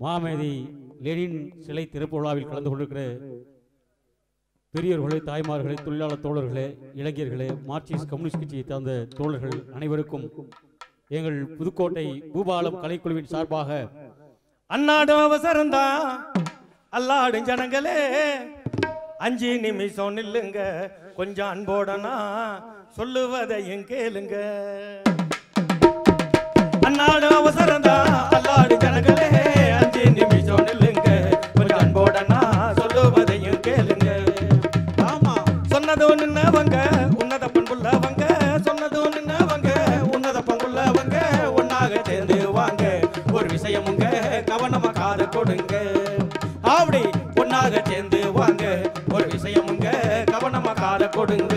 மாமேதி Lenin சிலை திறப்பு விழாவில் கலந்து கொண்டிருக்கிற பெரியோர்களே தாய்மார்களே தொழிலாளர் தோழர்களே இளைஞர்களே மார்க்சிஸ்ட் கம்யூனிஸ்ட் கட்சியை சார்ந்த தோழர்கள் அனைவருக்கும் எங்கள் புதுக்கோட்டை பூபாலம் கலைக்குழுவின் சார்பாக அன்னாடும் அவசரம்தான் அல்லாடும் ஜனங்களே அஞ்சு நிமிஷம் நில்லுங்க கொஞ்சம் அன்போடனா சொல்லுவதையும் கேளுங்க அன்னாடும் அவசரம்தான் அல்லாடும் ஜனங்களே அஞ்சு நிமிஷம் நில்லுங்க கொஞ்சம் அன்போடனா சொல்லுவதையும் கேளுங்க ஆமா சொன்னதும் நின்னவங்க உன்னத பண்புள்ளவங்க சொன்னதும் நின்னவங்க உன்னத பண்புள்ளவங்க ஒன்னாக சேர்ந்து வாங்க ஒரு விஷயமுங்க கவனமா காது கொடுங்க அப்படி ஒன்னாக சேர்ந்து வாங்க ஒரு விஷயமுங்க கவனமா காது கொடுங்க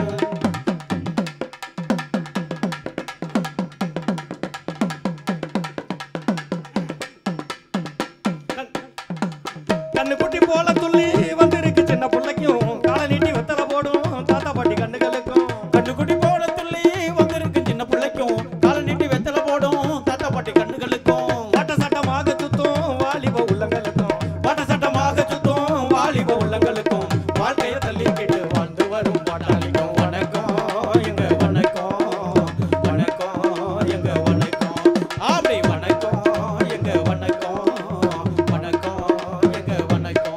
கண்ணு குட்டி போல துள்ளி வந்திருக்கு சின்ன பிள்ளைக்கும் காலை நீட்டி வெத்தலை போடும் தாத்தா பாட்டி கண்ணுகளுக்கும் கண்ணுக்குட்டி போல துள்ளி வந்திருக்கு சின்ன பிள்ளைக்கும் காலை நீட்டி வெத்தலை போடும் தாத்தா பாட்டி கண்ணுகளுக்கும் வாட்ட சட்டமாக சுத்தும் வாலிப உள்ளங்களுக்கும் வாட்ட சட்டமாக சுத்தும் வாலிப உள்ளங்களுக்கும் வாழ்க்கைய தள்ளிக்கிட்டு வாழ்ந்து வரும் பாட்டாளிக்கும் வணக்கம் எங்க வணக்கம் வணக்கம் எங்க வணக்கம் அப்படி வணக்கம் எங்க வணக்கம் வணக்கம் எங்க வணக்கம்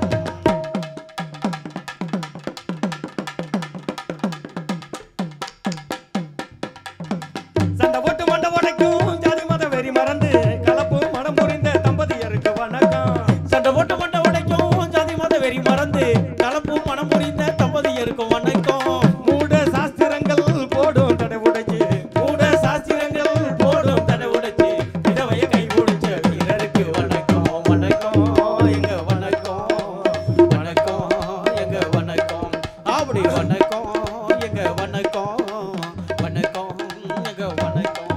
சண்டை போட்டு மண்டை உடைக்கும் ஜாதி மத வெறி மறந்து கலப்பு மனம் புரிந்த தம்பதியருக்கு வணக்கம் சண்டை போட்டு மண்டை உடைக்கும் ஜாதி மத வெறி மறந்து கலப்பு மனம் புரிந்த தம்பதியருக்கும் வணக்கம் மூட சாஸ்திரங்கள் போடும் தடை உடைச்சு மூட சாஸ்திரங்கள் போடும் தடை உடைச்சு விதவைய கை பிடிச்ச வீரருக்கு வணக்கம் வணக்கம் எங்க வணக்கம் வணக்கம் எங்க வணக்கம் அப்படி வணக்கம் எங்க வணக்கம் வணக்கம் எங்க வணக்கம்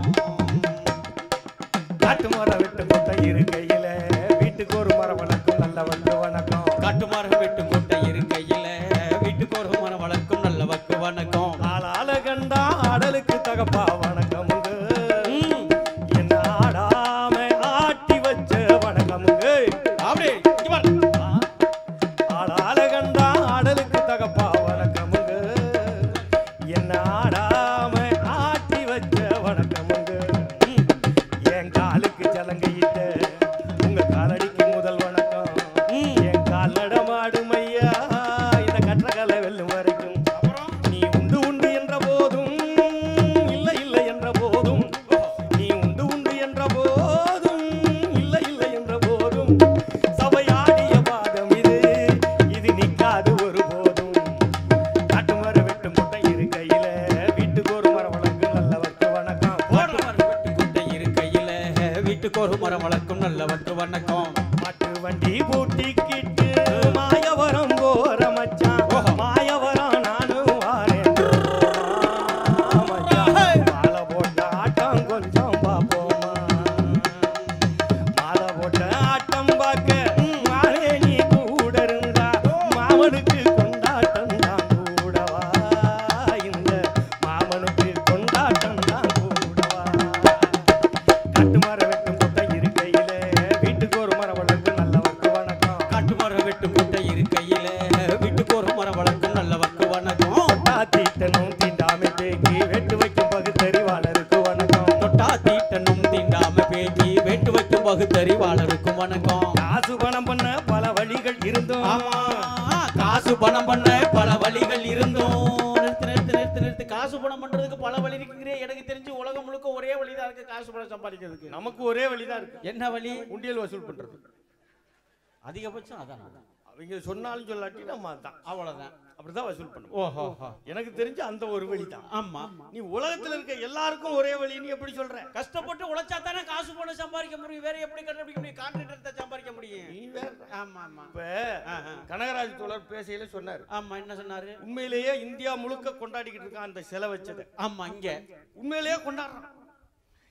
காட்டு மரம் விட்டு முட்டை இருக்கையில வீட்டுக்கு ஒரு மரம் வளர்க்கும் நல்ல வந்து வணக்கம் காட்டு மரம் வெட்டு மூட்டை இருக்கையில வீட்டுக்கு ஒரு மரம் வளர்க்கும் நல்லவக்கு வணக்கம் ஆளால கண்டா ஆடலுக்கு தகப்பா வணக்கமுங்க என்ன ஆடாம ஆட்டி வச்ச வணக்கமுங்க அப்படி இங்க பாரு. ஆளால கண்டா ஆடலுக்கு தகப்பா வணக்கமுங்க என்ன ஆடாம ஆட்டி வச்ச வணக்கமுங்க என் காலுக்கு ஜலங்கையிட்ட உங்க காலடிக்கு முதல் வணக்கம் என் கால் நடமாடும் ஐயா இந்த கற்றகலை வெல்லும் வரைக்கும் நீ உண்டு உண்டு என்ற போதும் இல்லை இல்லை என்ற போதும் நீ உண்டு உண்டு என்ற போதும் இல்லை இல்லை என்ற போதும் சபையாடிய பாதம் இது இது நிக்காது ஒரு போதும் காட்டு மரம் வெட்டு முட்டை இருக்கையில வீட்டுக்கு ஒரு மரம் வளர்க்கு நல்லவர்க்கு வணக்கம் காட்டு மரம் வெட்டு மூட்டை இருக்கையில வீட்டுக்கு ஒரு மரம் வளர்க்கும் நல்லவக்கு வணக்கம் மாட்டு வண்டி பூட்டிக்கிட்டு மாயவரம் போற மச்சான் மாயவரம் நானும் வாரேன் மச்சான். மாலை போட்ட ஆட்டம் கொஞ்சம் பாப்போமா மாலை போட்ட ஆட்டம் பார்க்க மாலே நீ கூட இருந்தா மாமனுக்கு கொண்டாட்டம் தான் கூடவா இந்த மாமனுக்கு கொண்டாட்டம் தான் கூடவா கட்டு மரம் வெட்டும் கொட்டை இருக்கையில வீட்டுக்கு ஒரு மரம் வளர்க்கு நல்லவர்க்கு வணக்கம் காட்டு மரம் வெட்டு மூட்டை இருக்கையில வீட்டுக்கு ஒரு மரம் வளர்க்கும் நல்லவக்கு வணக்கம் தொட்டா தீட்டனும் தீண்டாமை தேக்கி வெட்டு வைக்கும் பகுத்தறிவாளருக்கு வணக்கம் தொட்டா தீட்டனும் தீண்டாம பேச்சு வேட்டு வைக்கும் பகுத்தறிவாளருக்கும் வணக்கம் காசு பணம் பண்ண பல வழிகள் இருந்தும் ஆமா காசு பணம் பண்ண பல வழிகள் இருந்தும் நிறுத்து நிறுத்து நிறுத்து நிறுத்து காசு பணம் பண்றதுக்கு பல வழி இருக்குங்கிறே எனக்கு தெரிஞ்சு உலகம் முழுக்க ஒரே வழிதான் இருக்கு காசு பணம் சம்பாதிக்கிறதுக்கு நமக்கு ஒரே வழிதான் இருக்கு என்ன வழி உண்டியல் வசூல் பண்றது அதிகபட்சம் அதான் அவங்க சொன்னாலும் சொல்லாட்டி நம்ம அதான் அவ்வளவுதான் அப்படிதான் வசூல் பண்ணுவோம் ஓஹோ எனக்கு தெரிஞ்சு அந்த ஒரு வழிதான் ஆமா நீ உலகத்துல இருக்க எல்லாருக்கும் ஒரே வழி நீ எப்படி சொல்ற கஷ்டப்பட்டு உழைச்சா தானே காசு பணம் சம்பாதிக்க முடியும் வேற எப்படி கண்டுபிடிக்க முடியும் கான்ட்ராக்டர் சம்பாதிக்க முடியும் நீ வேற ஆமா ஆமா இப்ப ஆஹா. கனகராஜ் தோழர் பேசையில சொன்னாரு ஆமா என்ன சொன்னாரு உண்மையிலேயே இந்தியா முழுக்க கொண்டாடிக்கிட்டு இருக்கான் அந்த செலை வச்சதை ஆமா இங்க உண்மையிலேயே கொண்டாடுறான்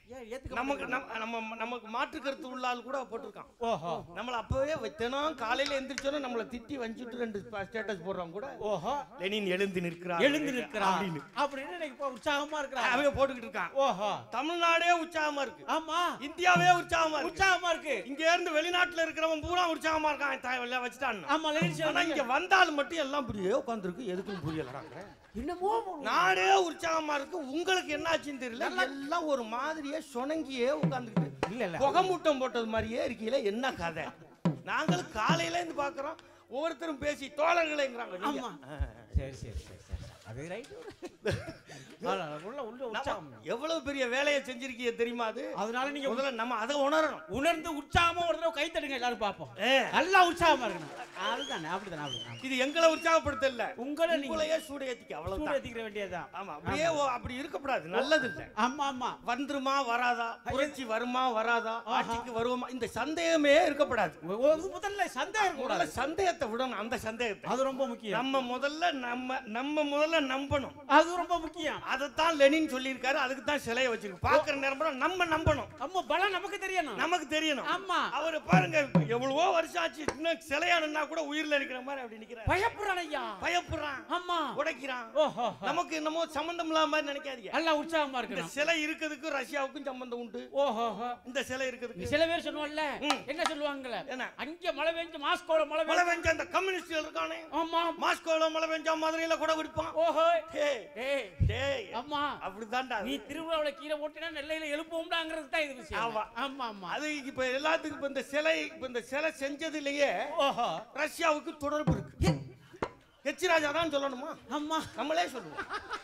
ஏன் ஏத்துக்க நமக்கு மாட்டேங்கிறாங்க? நம்ம நம்ம நமக்கு மாற்று கருத்து உள்ள ஆள் கூட போட்டிருக்கான் ஓஹோ நம்மள அப்பவே தினம் காலையில எந்திரிச்சோன்னு நம்மள திட்டி வஞ்சிட்டு ரெண்டு ஸ்டேட்டஸ் போடுறவங்க கூட ஓஹோ லெனின் எழுந்து நிற்கிறார் எழுந்து நிற்கிறான் அப்படின்னு அப்படின்னு இன்னைக்கு இப்ப உற்சாகமா இருக்கிறான் அவங்க போட்டுக்கிட்டு இருக்கான் ஓஹோ தமிழ்நாடே உற்சாகமா இருக்கு ஆமா இந்தியாவே உற்சாகமா இருக்கு உற்சாகமா இருக்கு இங்க இருந்து வெளிநாட்டுல இருக்கிறவன் பூரா உற்சாகமா இருக்கான் தாய் வழியா வச்சுட்டான் ஆமா லெனின் ஆனா சிலை இங்க வந்தாலும் மட்டும் எல்லாம் இப்படியே உட்காந்துருக்கு எதுக்கும் புரியலடாங்க என்னமோ நாடே உற்சாகமா இருக்கு உங்களுக்கு என்ன ஆச்சுன்னு தெரியல எல்லாம் ஒரு மாதிரியே சுணங்கியே உட்காந்துக்கிட்டு இல்ல இல்ல புகமூட்டம் போட்டது மாதிரியே இருக்கீங்களே என்ன கதை நாங்களும் காலையில இருந்து பாக்குறோம் ஒவ்வொருத்தரும் பேசி தோழர்களேங்கிறாங்க நீங்க. ஆமா சரி சரி சரி சரி அது ரைட் உள்ள உள்ள உற்சாகம் நம்ம எவ்வளவு பெரிய வேலையை செஞ்சிருக்கீங்க தெரியுமா அது அதனால நீங்க முதல்ல நம்ம அதை உணரணும் உணர்ந்து உற்சாகமா ஒரு தடவை கை தட்டுங்க எல்லாரும் பாப்போம் ஏ, நல்லா உற்சாகமா இருக்கணும் அதுதானே அப்படிதானே அப்படிதானே இது எங்களை உற்சாகப்படுத்தல உங்களை நீங்க உங்களையே சூடேத்திக்க சூடு அவ்வளவுதான் ஏத்திக்கிற வேண்டியதுதான் ஆமா அப்படியே ஓ- அப்படி இருக்கக்கூடாது நல்லது இல்ல ஆமா ஆமா வந்துருமா வராதா புரட்சி வருமா வராதா ஆட்சிக்கு வருவோமா இந்த சந்தேகமே இருக்கப்படாது ஒ- ஒ- முதல்ல சந்தேகம் முதல்ல கூடாது சந்தேகத்தை விடணும் அந்த சந்தேகத்தை அது ரொம்ப முக்கியம் நம்ம முதல்ல நம்ம நம்ம முதல்ல நம்பணும் அது ரொம்ப முக்கியம் அதைத்தான் லெனின் சொல்லியிருக்காரு அதுக்கு தான் சிலையை வச்சிருக்கு பாக்குற நேரம் பூரா நம்ம நம்பணும் நம்ம பலம் நமக்கு தெரியணும் நமக்கு தெரியணும் ஆமா அவரு பாருங்க எவ்வளவோ வருஷம் ஆச்சு இன்னும் சிலையானுன்னா கூட உயிர்ல நிக்கிற மாதிரி அப்படி நிக்கிறாரு பயப்படுறான் ஐயா பயப்படுறான் ஆமா உடைக்கிறான் ஓஹோ நமக்கு என்னமோ சம்பந்தம் இல்லாம மாதிரி நினைக்காதீங்க நல்லா உற்சாகமா இந்த இருக்கணும் சிலை இருக்கிறதுக்கு ரஷ்யாவுக்கும் சம்பந்தம் உண்டு ஓஹோ இந்த சிலை இருக்கிறதுக்கு சில பேர் சொல்லுவாங்கல்ல ம். என்ன சொல்லுவாங்கல்ல என்ன அங்க மழை பெஞ்சு மாஸ்கோல மழை மழை பெஞ்சு பெஞ்ச அந்த கம்யூனிஸ்ட்கள் இருக்கானே ஆமா மாஸ்கோல மழை பெஞ்சா மதுரையில கூட விடுப்பான் ஓஹோ டேய், ஏய் டேய், அம்மா அப்படிதான்டா நீ அது. திருவிழாவுல கீரை போட்டினா நெல்லையில எழுப்புவோம்டாங்கிறது தான் இது விஷயம் ஆமா. ஆமா ஆமா அது இப்ப எல்லாத்துக்கும் இப்ப இந்த சிலை இப்ப இந்த சிலை செஞ்சதுலயே ஓஹோ ரஷ்யாவுக்கு தொடர்பு இருக்கு எச் ராஜா தான் சொல்லணுமா ஆமா நம்மளே சொல்லுவோம்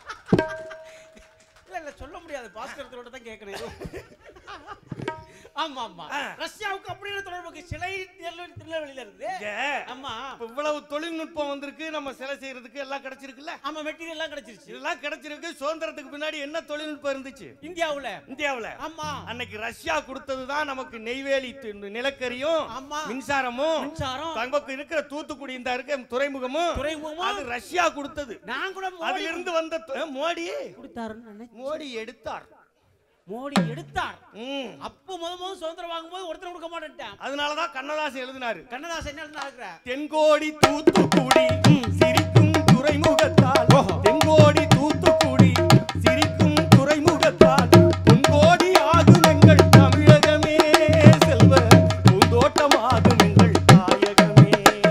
இல்ல இல்ல சொல்ல முடியாது பாஸ்கரத்தோட தான் கேட்கணும் இது. ஆமா ஆமா ஆ. ரஷ்யாவுக்கு அப்படின்னு தொடர்பு சிலை திருநெல்வேலி திருநெல்வேலியில இருந்து இங்க ஆமா இப்ப இவ்வளவு தொழில்நுட்பம் வந்திருக்கு நம்ம சிலை செய்யறதுக்கு எல்லாம் கிடைச்சிருக்குல்ல ஆமா மெட்டீரியல் எல்லாம் கிடைச்சிருச்சு இதெல்லாம் கிடைச்சிருக்கு சுதந்திரத்துக்கு பின்னாடி என்ன தொழில்நுட்பம் இருந்துச்சு இந்தியாவுல இந்தியாவுல ஆமா அன்னைக்கு ரஷ்யா கொடுத்ததுதான் நமக்கு நெய்வேலி து- நிலக்கரியும் ஆமா மின்சாரமும் மின்சாரம் நமக்கு இருக்கிற தூத்துக்குடி இந்த இருக்க துறைமுகமும் துறைமுகமும் அது ரஷ்யா கொடுத்தது நான் கூட மோடி அதிலிருந்து இருந்து வந்த து- மோடி கொடுத்தாருன்னு நினைச்சேன் மோடி எடுத்தார் மோடி எடுத்தார் ம். அப்போ முத முத சுதந்திரம் வாங்கும்போது ஒருத்தர் கொடுக்க மாட்டேன்ட்டான் அதனாலதான் கண்ணதாசன் எழுதினாரு கண்ணதாசன் என்ன எழுதினாருக்கிற தென்கோடி தூத்துக்குடி சிரிக்கும் துறைமுகத்தால் தென்கோடி தூத்துக்குடி சிரிக்கும் துறைமுகத்தால் பொன்கோடி ஆகும் எங்கள் தமிழகமே செல்வ பூந்தோட்டமாகும் எங்கள் தாயகமே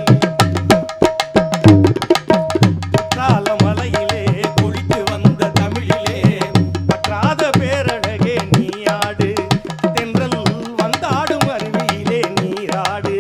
காலமலையிலே குளித்து வந்த தமிழிலே பற்றாத பேரழகே நீயாடு தென்றல் வந்தாடும் அருவியிலே நீராடு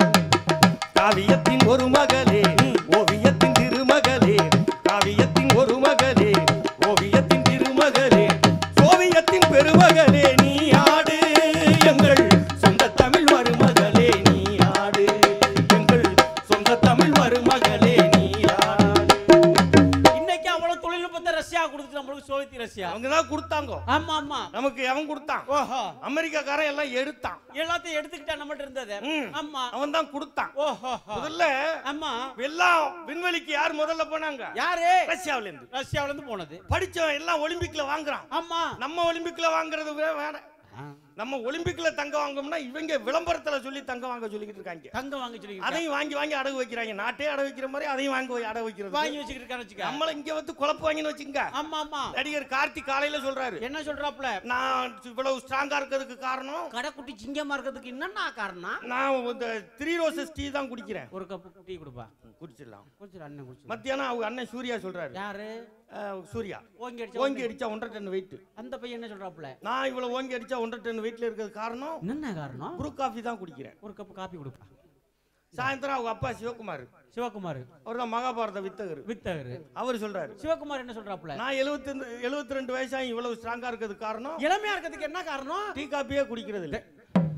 காவியத்தின் ஒரு மகளே ஓவியத்தின் திருமகளே காவியத்தின் ஒரு மகளே ஓவியத்தின் திருமகளே ஓவியத்தின் பெருமகளே நீ ஆடு எங்கள் சொந்த தமிழ் மருமகளே நீ ஆடு எங்கள் சொந்த தமிழ் மருமகளே நீ ஆடு இன்னைக்கு அவ்வளவு தொழில்நுட்பத்தை ரஷ்யா கொடுத்து நம்மளுக்கு சோவியத் ரஷ்யா அவங்க தான் கொடுத்தாங்க ஆமா ஆமா நமக்கு அவன் கொடுத்தான் ஓஹோ அமெரிக்காக்காரன் எல்லாம் எடுத்தான் எல்லாத்தையும் எடுத்துக்கிட்டா நம்மகிட்ட இருந்தது ம். ஆமா அவன் தான் கொடுத்தான் ஓஹோ முதல்ல ஆமா எல்லாம் விண்வெளிக்கு யார் முதல்ல போனாங்க யாரு ரஷ்யாவுல இருந்து ரஷ்யாவுல இருந்து போனது படிச்சவன் எல்லாம் ஒலிம்பிக்ல வாங்குறான் ஆமா நம்ம ஒலிம்பிக்ல வாங்குறது வே- வேற நம்ம ஒலிம்பிக்ல தங்க வாங்கணும்னா இவங்க விளம்பரத்துல சொல்லி தங்க வாங்க சொல்லிக்கிட்டு இருக்காங்க தங்க வாங்க சொல்லி அதையும் வாங்கி வாங்கி அடகு வைக்கிறாங்க நாட்டே அடகு வைக்கிற மாதிரி அதையும் வாங்கி வை- அடகு வைக்கிறது வாங்கி வச்சுக்கிட்டு இருக்கான்னு வச்சுக்க நம்மள இங்க வந்து குழப்ப வாங்கின்னு வச்சுங்க ஆமா ஆமா நடிகர் கார்த்திக் காலையில சொல்றாரு என்ன சொல்றாப்ல நான் இவ்வளவு ஸ்ட்ராங்கா இருக்கிறதுக்கு காரணம் கடைக்குட்டி சிங்கமா இருக்கிறதுக்கு என்னன்னா காரணம் நான் இந்த த்ரீ ரோசஸ் டீ தான் குடிக்கிறேன் ஒரு கப்பு டீ கொடுப்பா குடிச்சிடலாம் கொஞ்சம் அண்ணன் குடிச்சு மத்தியானம் அவங்க அண்ணன் சூர்யா சொல்றாரு யாரு அஹ், சூர்யா ஓங்கி அடிச்சா ஓங்கி அடிச்சா ஒன்றரை டன் வெயிட் அந்த பையன் என்ன சொல்றாப்ல நான் இவ்வளவு ஓங்கி அடிச்சா ஒன்றரை டன் வெயிட்ல இருக்கிறது காரணம் என்ன காரணம் ப்ரூ காஃபி தான் குடிக்கிறேன் ஒரு கப்பு காப்பி கொடுப்பா சாயந்தரம் அவங்க அப்பா சிவகுமார் சிவகுமார் அவர் தான் மகாபாரத வித்தகர் வித்தகரு அவர் சொல்றாரு சிவகுமார் என்ன சொல்றாப்ல நான் எழுபத்தி எழுபத்தி ரெண்டு வயசாக இவ்வளவு ஸ்ட்ராங்கா இருக்கிறதுக்கு காரணம் இளமையா இருக்கிறதுக்கு என்ன காரணம் டீ காப்பியே குடிக்கிறது இல்ல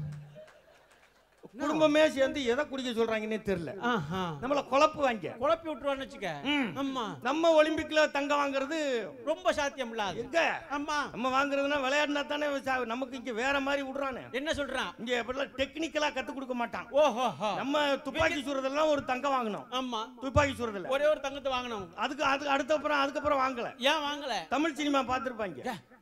குடும்பமே சேர்ந்து எதை குடிக்க சொல்றாங்கன்னே தெரியல ஆஹா. நம்மள குழப்பு வாங்க குழப்பி விட்டுருவான்னு வச்சுக்க ம். ஆமா நம்ம ஒலிம்பிக்ல தங்கம் வாங்குறது ரொம்ப சாத்தியம் இல்லாது எங்க ஆமா நம்ம வாங்குறதுன்னா விளையாடினா தானே சா- நமக்கு இங்க வேற மாதிரி விடுறானே என்ன சொல்றான் இங்க எப்படிலாம் டெக்னிக்கலா கத்து கொடுக்க மாட்டான் ஓஹோ நம்ம துப்பாக்கி சுடுறதெல்லாம் ஒரு தங்கம் வாங்கணும் ஆமா துப்பாக்கி சுடுறதுல ஒரே ஒரு தங்கத்தை வாங்கணும் அதுக்கு அதுக்கு அடுத்த அப்புறம் அதுக்கப்புறம் வாங்கல ஏன் வாங்கல தமிழ் சினிமா பார்த்துருப்பாங்க ஏ,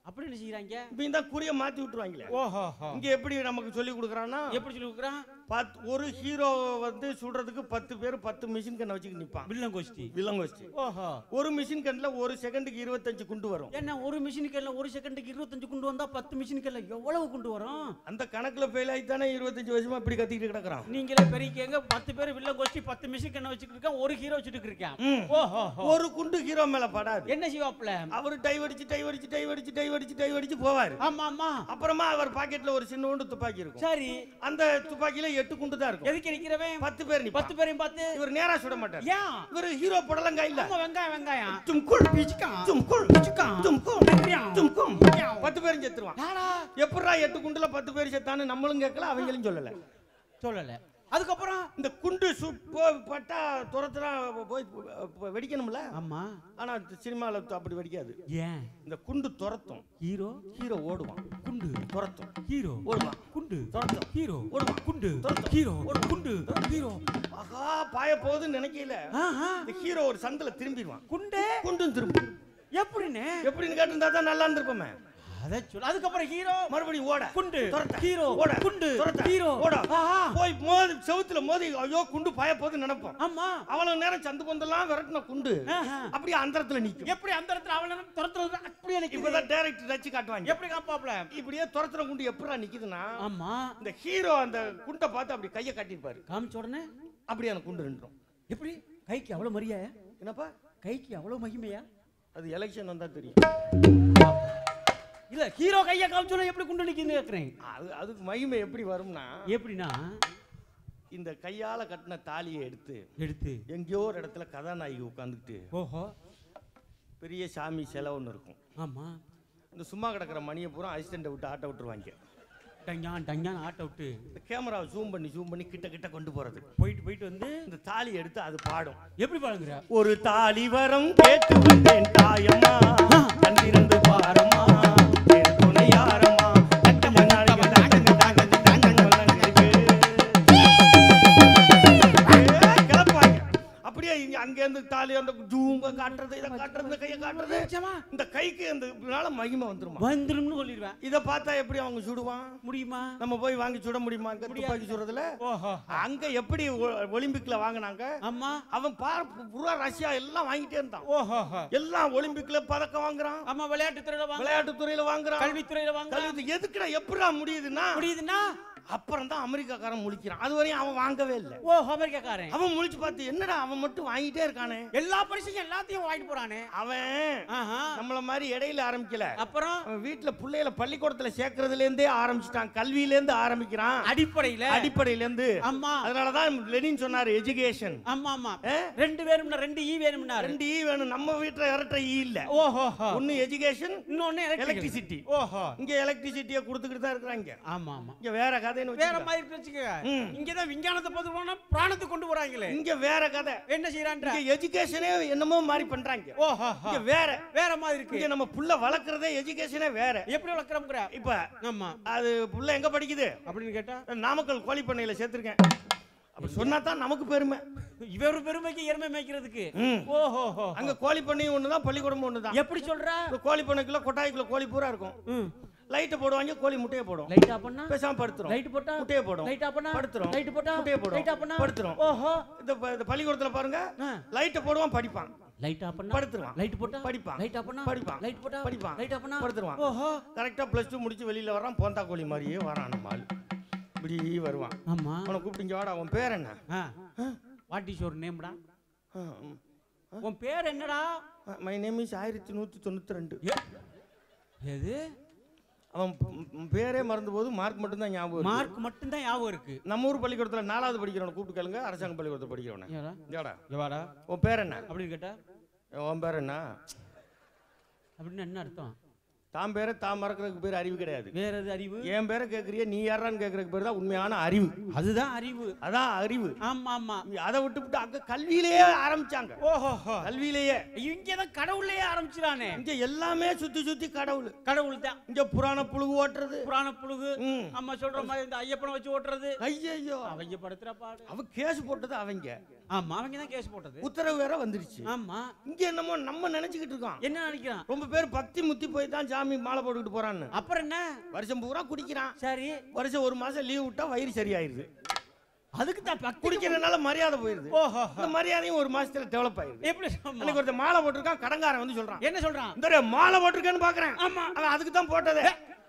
அப்படி என்ன செய்யறாங்க இப்ப இந்த குறிய மாத்தி விட்டுருவாங்களே ஓஹோ இங்க எப்படி நமக்கு சொல்லி கொடுக்குறான்னா எப்படி சொல்லி கொடுக்குறான் பத் ஒரு ஹீரோ வந்து சுடுறதுக்கு பத்து பேர் பத்து மிஷின் கண்ணை வச்சுக்கிட்டு நிப்பான் வில்லன் கோஷ்டி வில்லங்கோஸ்டி ஓஹோ ஒரு மிஷின் கண்ணில் ஒரு செகண்டுக்கு இருபத்தஞ்சு குண்டு வரும் என்ன ஒரு மிஷினுக்கு எல்லாம் ஒரு செகண்டுக்கு இருபத்தஞ்சு குண்டு வந்தா பத்து மிஷினுக்கு எல்லாம் எவ்வளவு குண்டு வரும் அந்த கணக்குல ஃபெயில் ஆகி தானே இருபத்தஞ்சு வருஷமா இப்படி கத்திக்கிட்டு கிடக்குறான் நீங்களே பெரியக்கங்க பத்து பேர் வில்லன் கோஷ்டி பத்து மிஷின் என்ன வச்சுட்டு இருக்கான் ஒரு ஹீரோ வச்சுட்டு இருக்கான் ம். ஓஹோ ஒரு குண்டு ஹீரோ மேல படாது என்ன செய்வாப்ல அவர் டைவ் அடிச்சு டைவ் அடிச்சு டைவ் அடிச்சு டைவ் அடிச்சு டைவ் அடிச்சு போவாரு ஆமா ஆமா அப்புறமா அவர் பாக்கெட்ல ஒரு சின்ன குண்டு துப்பாக்கி இருக்கும் சரி அந்த துப்பாக்கியில எட்டு குண்டு தான் இருக்கும் எதுக்கு நிக்கிறவன் பத்து பேர் நிப்பான். பத்து பேரையும் பார்த்து இவர் நேரா சுட மாட்டார் ஏன் இவர் ஹீரோ படலங்கா இல்ல ஆமா வெங்காயம் வெங்காயம் தும்குள் பிச்சுக்கான். தும்குள் பிச்சுக்கான். தும்குள் பிச்சுக்கான். தும்கும் பிச்சுக்கான். பத்து பேரும் செத்துருவான் யாரா எப்படா எட்டு குண்டுல பத்து பேர் செத்தான்னு நம்மளும் கேட்கல அவங்களும் சொல்லல சொல்லல அதுக்கப்புறம் இந்த குண்டு சு போ- பட்டா துரத்துனா போய் ப- வெடிக்கணும்ல ஆமா ஆனா சினிமால அப்படி வெடிக்காது ஏன் இந்த குண்டு துரத்தும் ஹீரோ ஹீரோ ஓடுவான் குண்டு துரத்தும் ஹீரோ ஓடுவான் குண்டு துரத்தும் ஹீரோ ஓடுவான் குண்டு துரத்தும். ஹீரோ ஓடுவான். குண்டு ஹீரோ ஆகா பாய போகுதுன்னு நினைக்கல ஆஹா இந்த ஹீரோ ஒரு சந்தில திரும்பிடுவான் குண்டு குண்டும் திரும்பும் எப்படின்னு எப்படின்னு கேட்டிருந்தா தான் நல்லா இருந்திருப்போமே அத சொல்ல அதுக்கப்புறம் ஹீரோ மறுபடியும் ஓட குண்டு துரத்த. ஹீரோ ஓட குண்டு துரத்த. ஹீரோ ஓட ஆஹா போய் மோதி செவுத்துல மோதி ஐயோ குண்டு பாய போகுதுன்னு நினைப்போம் ஆமா அவ்வளவு நேரம் சந்து பந்தெல்லாம் விரட்டின குண்டு ஆஹா. அப்படியே அந்தரத்துல நிக்கும் எப்படி அந்த இடத்துல அவன துரத்துறது அப்படியே நிக்குது இப்பதான் டைரக்டர் வச்சு காட்டுவாங்க எப்படி காப்பாப்ல இப்படியே துரத்துற குண்டு எப்படா நிக்குதுன்னா ஆமா இந்த ஹீரோ அந்த குண்டை பார்த்து அப்படி கையை காட்டியிருப்பாரு காமிச்ச உடனே அப்படியே அந்த குண்டு நின்றும் எப்படி கைக்கு அவ்வளவு மரியா என்னப்பா கைக்கு அவ்வளவு மகிமையா அது எலெக்ஷன் வந்தா தெரியும் இல்ல ஹீரோ கைய காமிச்சோன்னா எப்படி குண்டு நிக்குதுன்னு கேக்குறேன் அது அதுக்கு மகிமை எப்படி வரும்னா எப்படின்னா இந்த கையால கட்டின தாலியை எடுத்து எடுத்து எங்கேயோ ஒரு இடத்துல கதாநாயகி உட்காந்துக்கிட்டு ஓஹோ பெரிய சாமி சிலை ஒன்று இருக்கும் ஆமா இந்த சும்மா கிடக்கிற மணியை பூரா அசிஸ்டண்ட்டை விட்டு ஆட்ட விட்டுருவாங்க டஞ்சான் டஞ்சான் ஆட்ட விட்டு இந்த கேமராவை ஜூம் பண்ணி ஜூம் பண்ணி கிட்ட கிட்ட கொண்டு போறது போயிட்டு போயிட்டு வந்து இந்த தாலி எடுத்து அது பாடும் எப்படி பாருங்கிற ஒரு தாலி வரம் கேட்டு வந்தேன் தாயம்மா கண்டிருந்து பாரம்மா என் துணையாரம்மா தட்டம நாடுக தாங்கங்க தாங்கங்க தாங்கங்க வந்தங்க. ஏய், கிளப்பாங்க. அப்படியே இங்க அங்கேருந்து தாலி அந்த ஜூங்க காட்டுறது இதை காட்டுறது இந்த கையை காட்டுறது நிச்சயமா இந்த கைக்கு அந்த இதனால மகிமை வந்துருமா வந்துரும்னு சொல்லிடுவேன் இதை பார்த்தா எப்படி அவங்க சுடுவான் முடியுமா நம்ம போய் வாங்கி சுட முடியுமா அங்க துப்பாக்கி சுடுறதுல ஓஹோ அங்க எப்படி ஒ- ஒலிம்பிக்ல வாங்கினாங்க ஆமா அவன் பார் புறா ரஷ்யா எல்லாம் வாங்கிட்டே இருந்தான் ஓஹோ எல்லாம் ஒலிம்பிக்ல பதக்கம் வாங்குறான் ஆமா விளையாட்டு துறையில வாங்க விளையாட்டு துறையில வாங்குறான் கல்வித்துறையில வாங்க கல்வி எதுக்குடா எப்படா முடியுதுன்னா முடியுதுன்னா அப்புறம் தான் அமெரிக்காக்காரன் முழிக்கிறான் அது வரையும் அவன் வாங்கவே இல்லை ஓ அமெரிக்காக்காரன் அவன் முழிச்சு பார்த்து என்னடா அவன் மட்டும் வாங்கிட்டே இருக்கானே எல்லா பரிசையும் எல்லாத்தையும் வாங்கிட்டு போறானே அவன் ஆஹா நம்மள மாதிரி இடையில ஆரம்பிக்கல அப்புறம் அவன் வீட்டுல பிள்ளைகளை பள்ளிக்கூடத்துல சேர்க்கறதுல இருந்தே ஆரம்பிச்சிட்டான் கல்வியில இருந்து ஆரம்பிக்கிறான் அடிப்படையில அடிப்படையில இருந்து ஆமா அதனாலதான் லெனின் சொன்னாரு எஜுகேஷன் ஆமா ஆமா ரெண்டு வேணும்னா ரெண்டு ஈ வேணும்னா ரெண்டு ஈ வேணும் நம்ம வீட்டுல இரட்டை ஈ இல்ல ஓஹோ ஒன்னு எஜுகேஷன் இன்னொன்னு எலக்ட்ரிசிட்டி ஓஹோ இங்க எலக்ட்ரிசிட்டியை கொடுத்துக்கிட்டு தான் இருக்கிறாங்க ஆமா ஆமா இங்க வேற கதைன்னு வேற வச்சுக்க. மாதிரி வச்சுக்க ம். இங்கதான் விஞ்ஞானத்தை பார்த்து போனா பிராணத்தை கொண்டு போறாங்களே இங்க வேற கதை என்ன செய்யறான்ற இங்க எஜுகேஷனே என்னமோ மாதிரி பண்றாங்க ஓஹோ இங்க வேற வேற மாதிரி இருக்கு இங்க நம்ம புள்ள வளர்க்கறதே எஜுகேஷனே வேற எப்படி வளர்க்குறோம்ங்கிற இப்ப ஆமா அது புள்ள எங்க படிக்குது அப்படின்னு கேட்டா நாமக்கல் கோழி பண்ணையில சேர்த்திருக்கேன் அப்படி சொன்னா தான் நமக்கு பெருமை இவர் பெருமைக்கு எருமை மேய்க்கிறதுக்கு ம். ஓஹோ அங்க கோழி பண்ணையும் ஒண்ணுதான் பள்ளிக்கூடமும் ஒண்ணுதான் எப்படி சொல்ற இந்த கோழி பண்ணைக்குள்ள கொட்டாய்க்குள்ள கோழி பூரா இருக்கும் ம் லைட்டை போடுவாங்க கோழி முட்டையை போடும் லைட் ஆஃப் பண்ணா பேசாம படுத்துரும் லைட் போட்டா முட்டையை போடும் லைட் ஆஃப் பண்ணா படுத்துரும் லைட் போட்டா முட்டையை போடும் லைட் ஆஃப் பண்ணா படுத்துரும் ஓஹோ இந்த ப- இந்த பள்ளிக்கூடத்துல பாருங்க ஆ. லைட்டை போடுவான் படிப்பான் லைட் ஆஃப் பண்ணா படுத்துருவான். லைட் போட்டா படிப்பான். லைட் ஆஃப் பண்ணா படிப்பான். லைட் போட்டா படிப்பான். லைட் ஆஃப் பண்ணா படுத்துருவான். ஓஹோ கரெக்டா பிளஸ் டூ முடிச்சு வெளியில வரான் போந்தா கோழி மாதிரியே வரான் நம்ம ஆளு இப்படி வருவான் ஆமா அவனை கூப்பிட்டு இங்க வாடா உன் பேர் என்ன வாட் இஸ் யுவர் நேம்டா உன் பேர் என்னடா மை நேம் இஸ் ஆயிரத்தி நூத்தி தொண்ணூத்தி ரெண்டு ஏ- எது அவன் ப- ம், பேரே மறந்து போது மார்க் மட்டும் தான் ஞாபகம் இருக்கு. மார்க் மட்டும் தான் ஞாபகம் இருக்கு நம்ம ஊர் பள்ளிக்கூடத்துல நாலாவது படிக்கிறவனை கூப்பிட்டு கேளுங்க அரசாங்க பள்ளிக்கூடத்தில் படிக்கிறவனை ஏடா ஏடா எவாடா உன் பேர் என்ன அப்படின்னு கேட்டா உன் பேர் என்ன அப்படின்னு என்ன அர்த்தம் தான் பேரை தான் மறக்கிறதுக்கு பேர் அறிவு கிடையாது வேற எது அறிவு என் பேரை கேட்குறிய நீ யாரான்னு கேட்கறதுக்கு பேர் தான் உண்மையான அறிவு அதுதான் அறிவு அதான் அறிவு ஆமா ஆமா நீ அதை விட்டுவிட்டு அங்க கல்வியிலேயே ஆரம்பிச்சாங்க ஓஹோ கல்வியிலேயே இங்கதான் கடவுள்லயே ஆரம்பிச்சிடானே இங்க எல்லாமே சுத்தி சுத்தி கடவுள் கடவுள் தான் இங்க புராண புழுகு ஓட்டுறது புராண புழுகு ம். அம்மா சொல்ற மாதிரி இந்த ஐயப்பனை வச்சு ஓட்டுறது ஐயோ அவங்க படுத்துற பாடு அவ கேஸ் போட்டது அவங்க ஆமா அவங்க தான் கேஸ் போட்டது உத்தரவு வேற வந்துருச்சு ஆமா இங்க என்னமோ நம்ம நினைச்சுக்கிட்டு இருக்கோம் என்ன நினைக்கிறான் ரொம்ப பேர் பக்தி முத்தி போய் தான் சாமி மாலை போட்டுக்கிட்டு போறான்னு அப்புறம் என்ன வருஷம் பூரா குடிக்கிறான் சரி வருஷம் ஒரு மாசம் லீவ் விட்டா வயிறு சரியாயிருது அதுக்கு தான் பக்தி குடிக்கிறதுனால மரியாதை போயிருது ஓஹோ இந்த மரியாதையும் ஒரு மாசத்துல டெவலப் ஆயிருது எப்படி ஆமா. அன்னைக்கு ஒருத்தன் மாலை போட்டிருக்கான் கடங்காரன் வந்து சொல்றான் என்ன சொல்றான் இந்த மாலை போட்டிருக்கேன்னு பாக்குறேன் ஆமா. அவன் அதுக்கு தான் போட்டதே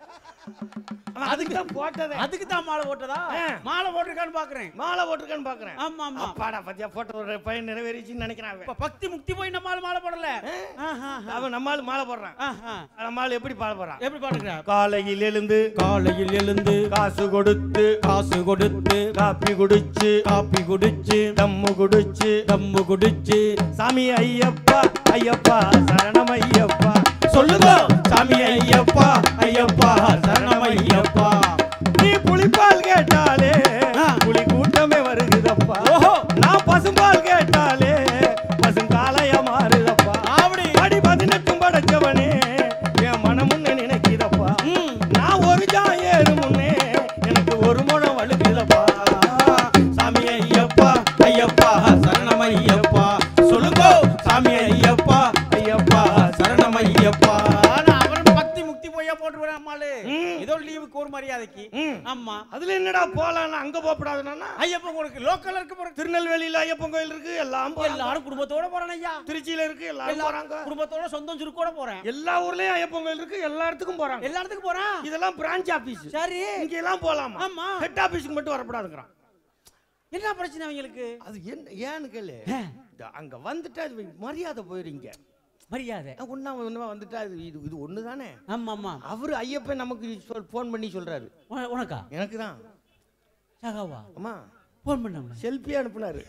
அவன் அதுக்கு தான் போட்டதே அதுக்கு தான் மாலை போட்டதா ஆ. மாலை போட்டிருக்கான்னு பாக்குறேன் மாலை போட்டிருக்கேன்னு பாக்குறேன் ஆமா ஆமா அப்பாடா பத்தியா போட்ட ஒரு பையன் நிறைவேறிச்சுன்னு நினைக்கிறான் அவன். இப்ப பக்தி முக்தி போய் நம்ம ஆளு மாலை போடல ஆஹா, அவன் நம்மால் மாலை போடுறான் ஆஹா. நம்மால் எப்படி மாலை போடுறான் எப்படி பாடுகிறார் காலையில் எழுந்து காலையில் எழுந்து காசு கொடுத்து காசு கொடுத்து காப்பி குடிச்சு காப்பி குடிச்சு தம்மு குடிச்சு தம்மு குடிச்சு சாமி ஐயப்பா ஐயப்பா சரணம் ஐயப்பா சொல்லுங்க சாமி ஐயப்பா ஐயப்பா சரணம் ஐயப்பா நீ புலிப்பால் கேட்டாலே ஆ. புலி கூட்டமே வருகுதப்பா ஓஹோ. நான் பசும்பால் கேட்டாலே பசுங்காலைய மாறுதப்பா அப்படி அடி பதினெட்டும் படைச்சவனே என் மனமுன்னு நினைக்கிறப்பா ம். நான் ஒரு ஜான் ஏறு முன்னே எனக்கு ஒரு முழம் வழுக்குதப்பா சாமி ஐயப்பா ஐயப்பா சரணம் ஐயப்பா சொல்லுங்க சாமி ஐயப்பா ஐயப்பா சரணம் ஐயப்பா அவன் பக்தி முக்தி போயா போட்டு வரேன் அம்மாளு ம். ஏதோ லீவுக்கு ஒரு மரியாதைக்கு ம். ஆமா அதுல என்னடா போலாம் அங்க போகப்படாதுன்னா ஐயப்பன் உங்களுக்கு லோக்கல்ல இருக்க போற திருநெல்வேலியில ஐயப்பன் கோயில் இருக்கு எல்லாம் போறாங்க. எல்லாரும் குடும்பத்தோட போறேன் ஐயா திருச்சியில இருக்கு எல்லாரும் போறாங்க எல்லாரும் குடும்பத்தோட சொந்தம் சுருக்கோட போறேன் எல்லா ஊர்லயும் ஐயப்பன் கோயில் இருக்கு எல்லா இடத்துக்கும் போறாங்க எல்லா இடத்துக்கும் போறேன் இதெல்லாம் பிரான்ச் ஆபீஸ் சரி இங்க எல்லாம் போலாமா ஆமா. ஹெட் ஆபீஸ்க்கு மட்டும் வரக்கூடாதுங்கிறான் என்ன பிரச்சனை அவங்களுக்கு அது என்ன ஏன்னு கேளு இந்த அங்க வந்துட்டா இது மரியாதை போயிருங்க மரியாதை ஒன்னா ஒண்ணா வந்துட்டா இது இது இது ஒண்ணு தானே ஆமா ஆமா அவரு ஐயப்பன் நமக்கு சொல் ஃபோன் பண்ணி சொல்றாரு உன- உனக்கா எனக்கு தான் சகாவா அம்மா போன் பண்ண செல்ஃபி அனுப்புனாரு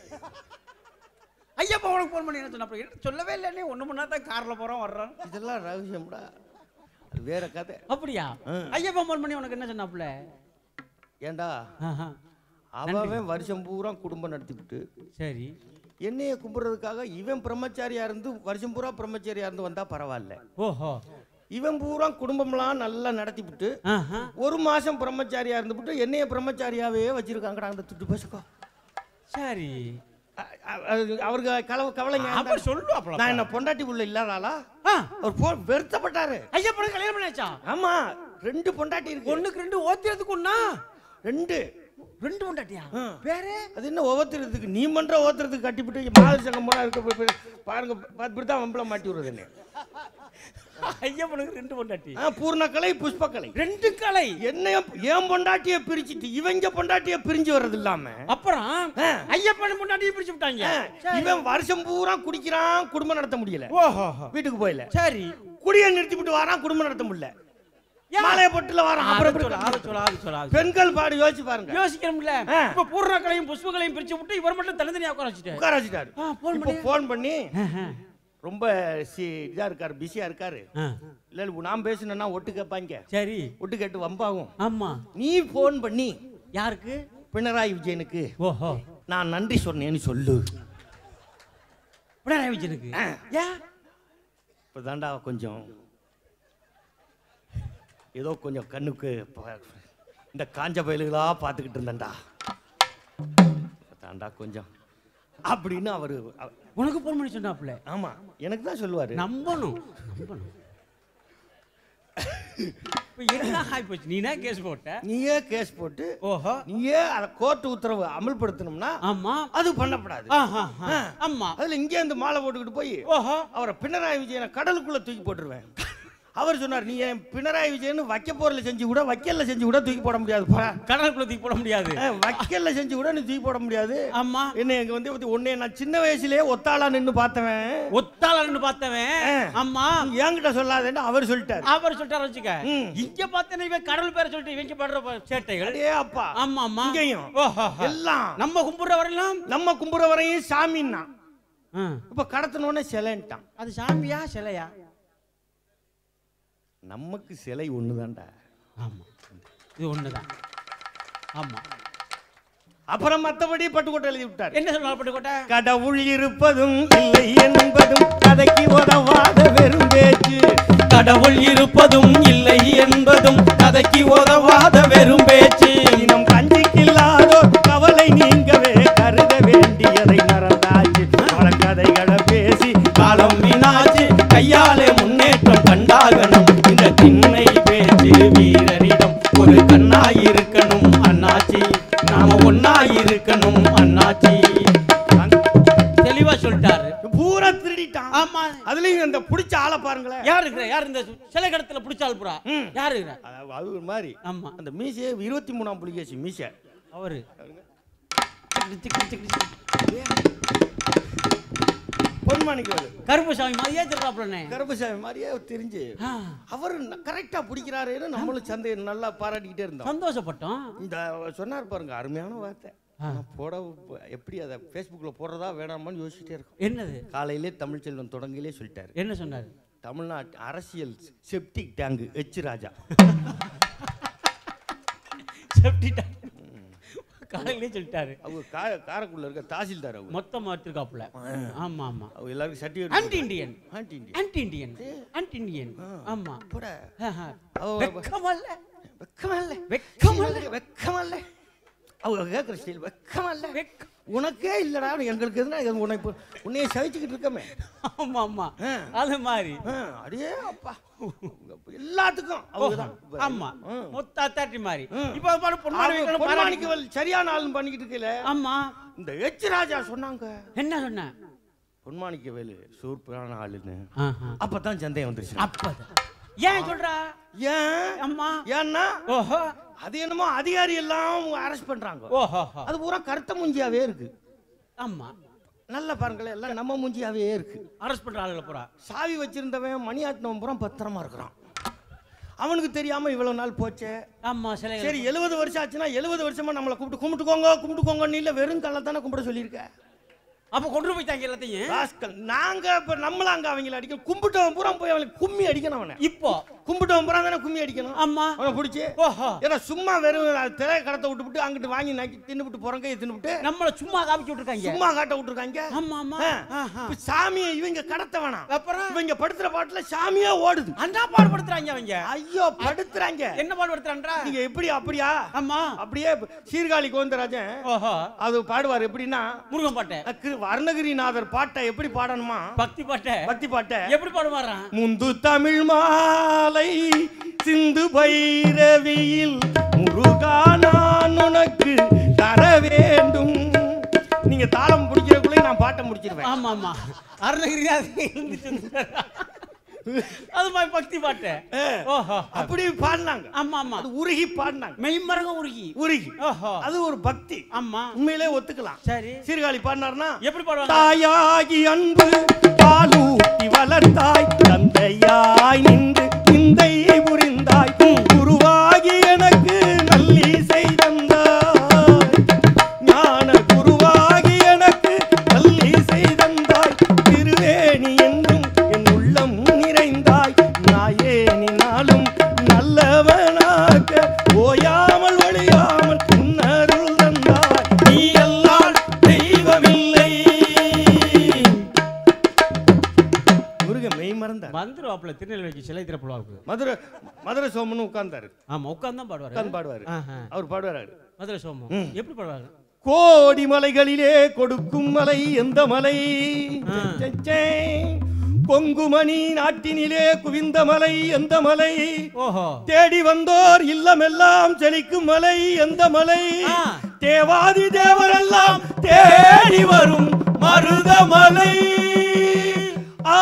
ஐயப்பா உனக்கு போன் பண்ணி என்ன சொன்ன அப்புறம் என்ன சொல்லவே இல்லை நீ ஒண்ணு மணி தான் கார்ல போறோம் வர்றோம் இதெல்லாம் ரகசியம்டா அது வேற கதை அப்படியா ஆ. ஐயப்பா போன் பண்ணி உனக்கு என்ன சொன்னாப்புல ஏண்டா ஆஹா. அவன் வருஷம் பூரா குடும்பம் நடத்திவிட்டு சரி என்னைய கும்பிடுறதுக்காக இவன் பிரம்மச்சாரியா இருந்து வருஷம் பூரா பிரம்மச்சாரியா இருந்து வந்தா பரவாயில்ல ஓஹோ இவன் பூரா குடும்பம்லாம் நல்லா நடத்திவிட்டு ஆஹா. ஒரு மாசம் பிரம்மச்சாரியா இருந்துவிட்டு என்னைய பிரம்மச்சாரியாவே வச்சிருக்காங்கடா அந்த துட்டு பேசுக்கோ சரி அ- அ- அது அவருக்கு கலவ கவலைங்க அப்ப சொல்லுவாப்ல நான் என்ன பொண்டாட்டி புள்ள இல்லாத ஆளா ஆ, அவர் போ வெறுத்தப்பட்டாரு ஐயப்பனுக்கு கல்யாணம் பண்ணியாச்சா ஆமா ரெண்டு பொண்டாட்டி இருக்கு ஒண்ணுக்கு ரெண்டு ஓத்திரத்துக்கு ஒண்ணா ரெண்டு ரெண்டு பொண்டாட்டியா ஆ. வேற அது என்ன ஒவ்வொருத்தருக்கு நீ பண்ற ஒவ்வொருத்தருக்கு கட்டிவிட்டு மாதிரி சங்கம் போனா இருக்க போய் போய் பாருங்க பார்த்து தான் வம்பள மாட்டி விடுறது என்ன ஐயப்பனுக்கு ரெண்டு பொண்டாட்டி ஆ, பூர்ணக்கலை புஷ்பக்கலை ரெண்டு கலை என்னைய என் பொண்டாட்டிய பிரிச்சுட்டு இவங்க பொண்டாட்டிய பிரிஞ்சு வர்றது இல்லாம அப்புறம் ஆ. ஐயப்பன் பொண்டாட்டியை பிரிச்சு விட்டாங்க ஆ, இவன் வருஷம் பூரா குடிக்கிறான் குடும்பம் நடத்த முடியல ஓஹோ வீட்டுக்கு போயில சரி குடிய நிறுத்திவிட்டு வாரான் குடும்பம் நடத்த முடியல யா. மாலைய பொட்டுல வாரான் அப்புறம் ஆறு எப்படி சொல்லு, ஆறு சொல்லு, ஆறு சொல்லு, ஆறு சொல்லு. பெண்கள் பாடு யோசிச்சு பாருங்க யோசிக்கணும்ல ஆ. இப்ப பூர்ணக்களையும் புஷ்பங்களையும் பிரிச்சு விட்டு இவர் மட்டும் தனித்தனியா உட்கார வச்சுட்டு உட்கார வச்சுட்டாரு ஆ, phone இப்போ பண்ணி. போன் பண்ணி ரொம்ப சி இதா இருக்காரு பிஸியா இருக்காரு ஆ, இல்ல இல்ல, நான் பேசணும்னா ஒட்டு கேட்பாங்க சரி ஒட்டு கேட்டு வம்பாகும் ஆமா நீ போன் பண்ணி யாருக்கு பினராயி விஜயனுக்கு ஓஹோ நான் நன்றி சொன்னேன்னு சொல்லு பினராயி விஜயனுக்கு ஆ. ஏன் இப்பதான்டா கொஞ்சம் ஏதோ கொஞ்சம் கண்ணுக்கு ப- இந்த காஞ்ச பயலுகளா பார்த்துக்கிட்டு இருந்தேன்டா தாண்டா கொஞ்சம் அப்படின்னு அவரு அவ- உனக்கு போன் பண்ணி சொன்னாப்புல ஆமா எனக்கு தான் சொல்லுவாரு நம்பணும் நம்பணும் இப்ப என்ன ஆகி போச்சு நீனா கேஸ் போட்ட நீயே கேஸ் போட்டு ஓஹோ நீயே அதை கோர்ட்டு உத்தரவு அமல்படுத்தணும்னா ஆமா அது பண்ணப்படாது ஆஹா, ஆ. ஆமா அதுல இங்கே இருந்து மாலை போட்டுக்கிட்டு போய் ஓஹோ அவரை பினராயி விஜயனை கடலுக்குள்ள தூக்கி போட்டுருவேன் அவர் சொன்னார் நீ என் பினராயி விஜயன் வைக்க போர்ல செஞ்சு கூட வைக்கல்ல செஞ்சு கூட தூக்கி போட முடியாதுப்பா கடலுக்குள்ள தூக்கி போட முடியாது அஹ், வைக்கல்ல செஞ்சு கூட நீ தூக்கி போட முடியாது ஆமா என்ன எங்க வந்து உன்னை நான் சின்ன வயசுலயே ஒத்தாளா நின்னு பார்த்தவன் ஒத்தாளன்னு பார்த்தவன் ஆ. ஆமா நீ என்கிட்ட சொல்லாதேன்னு அவர் சொல்லிட்டாரு அவர் சொல்லிட்டாரு வச்சுக்க ம். இங்க பார்த்தேன்னா இவன் கடல் பேரை சொல்லிட்டு இவங்க படுற ப- சேட்டைகள் அடே அப்பா ஆமா ஆமா இங்கேயும் ஓஹோ எல்லாம் நம்ம கும்பிடுற வரையிலும் நம்ம கும்புற வரையும் சாமின்னா ஆ. இப்ப கடத்தினோடனே சிலைன்ட்டான் அது சாமியா சிலையா நமக்கு சிலை ஒண்ணுதான்டா ஆமா இது ஒண்ணுதான் ஆமா அப்புறம் மத்தபடி பட்டுக்கோட்டை எழுதி விட்டாரு என்ன சொல்லுவா பட்டுக்கோட்டை கடவுள் இருப்பதும் இல்லை என்பதும் கதைக்கு உதவாத வெறும் பேச்சு கடவுள் இருப்பதும் இல்லை என்பதும் கதைக்கு உதவாத வெறும் பேச்சு இனம் கஞ்சிக்கில்லாதோ கவலை நீங்கவே கருத வேண்டியதை மறந்தாச்சு பல கதைகளை பேசி காலம் வீணாச்சு கையாலே முன்னேற்றம் கண்டாகணும் இந்த சின்ன மண்ணா இருக்கணும் அண்ணாச்சி தெளிவா சொல்லிட்டாரு பூரா திருடிட்டான் ஆமா அதுலயும் அந்த புடிச்ச ஆளை பாருங்களேன் யார் இருக்கிற யார் இந்த சிலை கடத்துல பிடிச்சால் புறா ம். யார் இருக்கிற அது- அது ஒரு மாதிரி ஆமா அந்த மீசையே இருபத்தி மூணாம் புலிகேசி மீசை அவரு பொன்மாணிக்கவர் கருப்பு சாமி மாதிரியே திருறாப்புலண்ணே கருப்பசாமி மாதிரியே தெரிஞ்சு அவர் கரெக்டா பிடிக்கிறாருன்னு நம்மளும் சந்தை நல்லா பாராட்டிக்கிட்டே இருந்தோம் சந்தோஷப்பட்டோம் இந்த சொன்னார் பாருங்க அருமையான வார்த்தை ஆ. ஆனா போட எப்படி அதை ஃபேஸ்புக்கில் போடுறதா வேணாமான்னு யோசிச்சுட்டே இருக்கும் என்னது காலையிலே தமிழ்ச்செல்வன் தொடங்கிலே சொல்லிட்டாரு என்ன சொன்னாரு தமிழ்நாட்டு அரசியல் septic tank H Raja septic tank. காலையிலே சொல்லிட்டாரு அவங்க கா காரைக்குடியில் இருக்க தாசில்தார் அவங்க மொத்தமா எடுத்துருக்காப்புல ஆமா ஆமா அவங்க எல்லாருக்கும் anti certificate Indian anti India anti Indian anti Indian ஆமா போட ஆஹா. அவ- வெக்கமல்ல வெக்கமல்ல வெக்கமல்ல வெக்கமல்ல அவங்க கேட்குற ஸ்டைல் வெக்கமல்ல வெக்க உனக்கே இல்லடா எங்களுக்கு எதுனா இது உன்னை இப்போ உன்னைய சகிச்சுக்கிட்டு இருக்கமே ஆமா ஆமா ஆ. அது மாதிரி ஆ, அடே அப்பா எல்லாத்துக்கும் அவங்கதான் ஆமா ம். மொத்த அத்தாட்டி மாதிரி ம். இப்ப பாரு பொன்மாரி அவங்க வைக்கணும், பொன்மாணிக்கவல் சரியான ஆளுன்னு பண்ணிக்கிட்டு இருக்கல ஆமா இந்த எச் ராஜா சொன்னாங்க என்ன சொன்ன பொன்மாணிக்கவேலு சூப்பரான ஆளுன்னு ஆஹா. அப்பதான் சந்தேகம் வந்துருச்சு அப்பதான் ஏன் சொல்றா ஏன் அம்மா ஏன்னா ஓஹோ அது என்னமோ அதிகாரி எல்லாம் அரெஸ்ட் பண்றாங்க ஓஹோ அது பூரா கருத்த மூஞ்சியாவே இருக்கு ஆமா நல்லா பாருங்களேன் எல்லாம் நம்ம மூஞ்சியாவே இருக்கு அரெஸ்ட் பண்ற ஆளுல போறா சாவி வச்சிருந்தவன் மணி ஆட்டினவன் பூரா பத்திரமா இருக்கிறான் அவனுக்கு தெரியாம இவ்வளவு நாள் போச்சே ஆமா சிலை சரி எழுபது வருஷம் ஆச்சுன்னா எழுபது வருஷமா நம்மளை கூப்பிட்டு கும்பிட்டுக்கோங்க கும்பிட்டுக்கோங்க நீ இல்ல வெறும் கல்ல தானே கும்பிட சொல்லியிருக்க அப்ப கொண்டு போயிட்டாங்க எல்லாத்தையும் ராஸ்கல் நாங்க இப்ப நம்மள அங்க அவங்கள அடிக்கணும் கும்பிட்டவன் பூரா போய் அவனுக்கு கும்மி அடிக்கணும் அவனை இப்போ கும்பிட்டவன் பூரா தானே கும்மி அடிக்கணும் ஆமா அவனை பிடிச்சி ஓஹோ ஏன்னா சும்மா வெறும் திரை கடத்த விட்டுவிட்டு அங்கிட்டு வாங்கி நக்கி தின்னுபிட்டு புறங்கையை தின்னுபிட்டு நம்மள சும்மா காமிச்சு விட்டுருக்காங்க சும்மா காட்ட விட்டுருக்காங்க ஆமா ஆமா ஆ. ஆஹா. இப்ப சாமியை இவங்க கடத்த வேணாம் அப்புறம் இவங்க படுத்துற பாட்டுல சாமியா ஓடுது அந்த பாடுபடுத்துறாங்க அவங்க ஐயோ படுத்துறாங்க என்ன பாடுபடுத்துறான்றா நீங்க எப்படி அப்படியா ஆமா அப்படியே சீர்காழி கோவிந்தராஜன் ஓஹோ அது பாடுவார் எப்படின்னா முருகன் பாட்டை அக்கு அருணகிரிநாதர் பாட்டை எப்படி பாடணுமா பக்தி பாட்டை பக்தி பாட்டை எப்படி பாடுவாராம் முந்து தமிழ் மாலை சிந்து பைரவியில் முருகா நான் உனக்கு தர வேண்டும் நீங்க தாளம் பிடிக்கிறக்குள்ளே நான் பாட்டை முடிச்சிருவேன் ஆமா ஆமா அருணகிரிநாதர் இருந்துச்சு அது மாதிரி பக்தி பாட்டு ஏ, ஓஹோ அப்படி பாடினாங்க ஆமா ஆமா அது உருகி பாடினாங்க மெய்மரகம் உருகி உருகி ஓஹோ அது ஒரு பக்தி ஆமா உண்மையிலே ஒத்துக்கலாம் சரி சீர்காழி பாடினார்னா எப்படி பாடுவாங்க தாயாகி அன்பு பாலூட்டி வளர்த்தாய் தந்தையாய் நின்று சிந்தை புரிந்தாய் குருவாகி எனக்கு நல்லிசை தந்தாய் ஞான குருவாகி எனக்கு நல்லிசை தந்தாய் திருவேணி என்றும் என் உள்ளம் நிறைந்தாய் நாயேனி நாளும் நல்லவனாக ஓயாமல் ஒழியாமல் உன்னருள் தந்தாய் நீ எல்லாம் தெய்வமில்லை முருகன் மெய் மறந்தார் வந்துருவாப்புல திருநெல்வேலிக்கு சிலை திறப்புலாவுக்கு மதுரை மதுரை சோமன்னு உட்கார்ந்தாரு ஆமா உட்கார்ந்து தான் பாடுவாரு உட்கார்ந்து பாடுவாரு ஆஹா. அவர் பாடுவாரு மதுரை சோமம் ம். எப்படி பாடுவாங்க கோடி மலைகளிலே கொடுக்கும் மலை எந்த மலை ஆ. சச்சே. கொங்குமணி நாட்டினிலே குவிந்த மலை எந்த மலை ஓஹோ தேடி வந்தோர் இல்லமெல்லாம் செழிக்கும் மலை எந்த மலை ஆ. தேவாதி தேவரெல்லாம் தேடி வரும் மருதமலை ஆ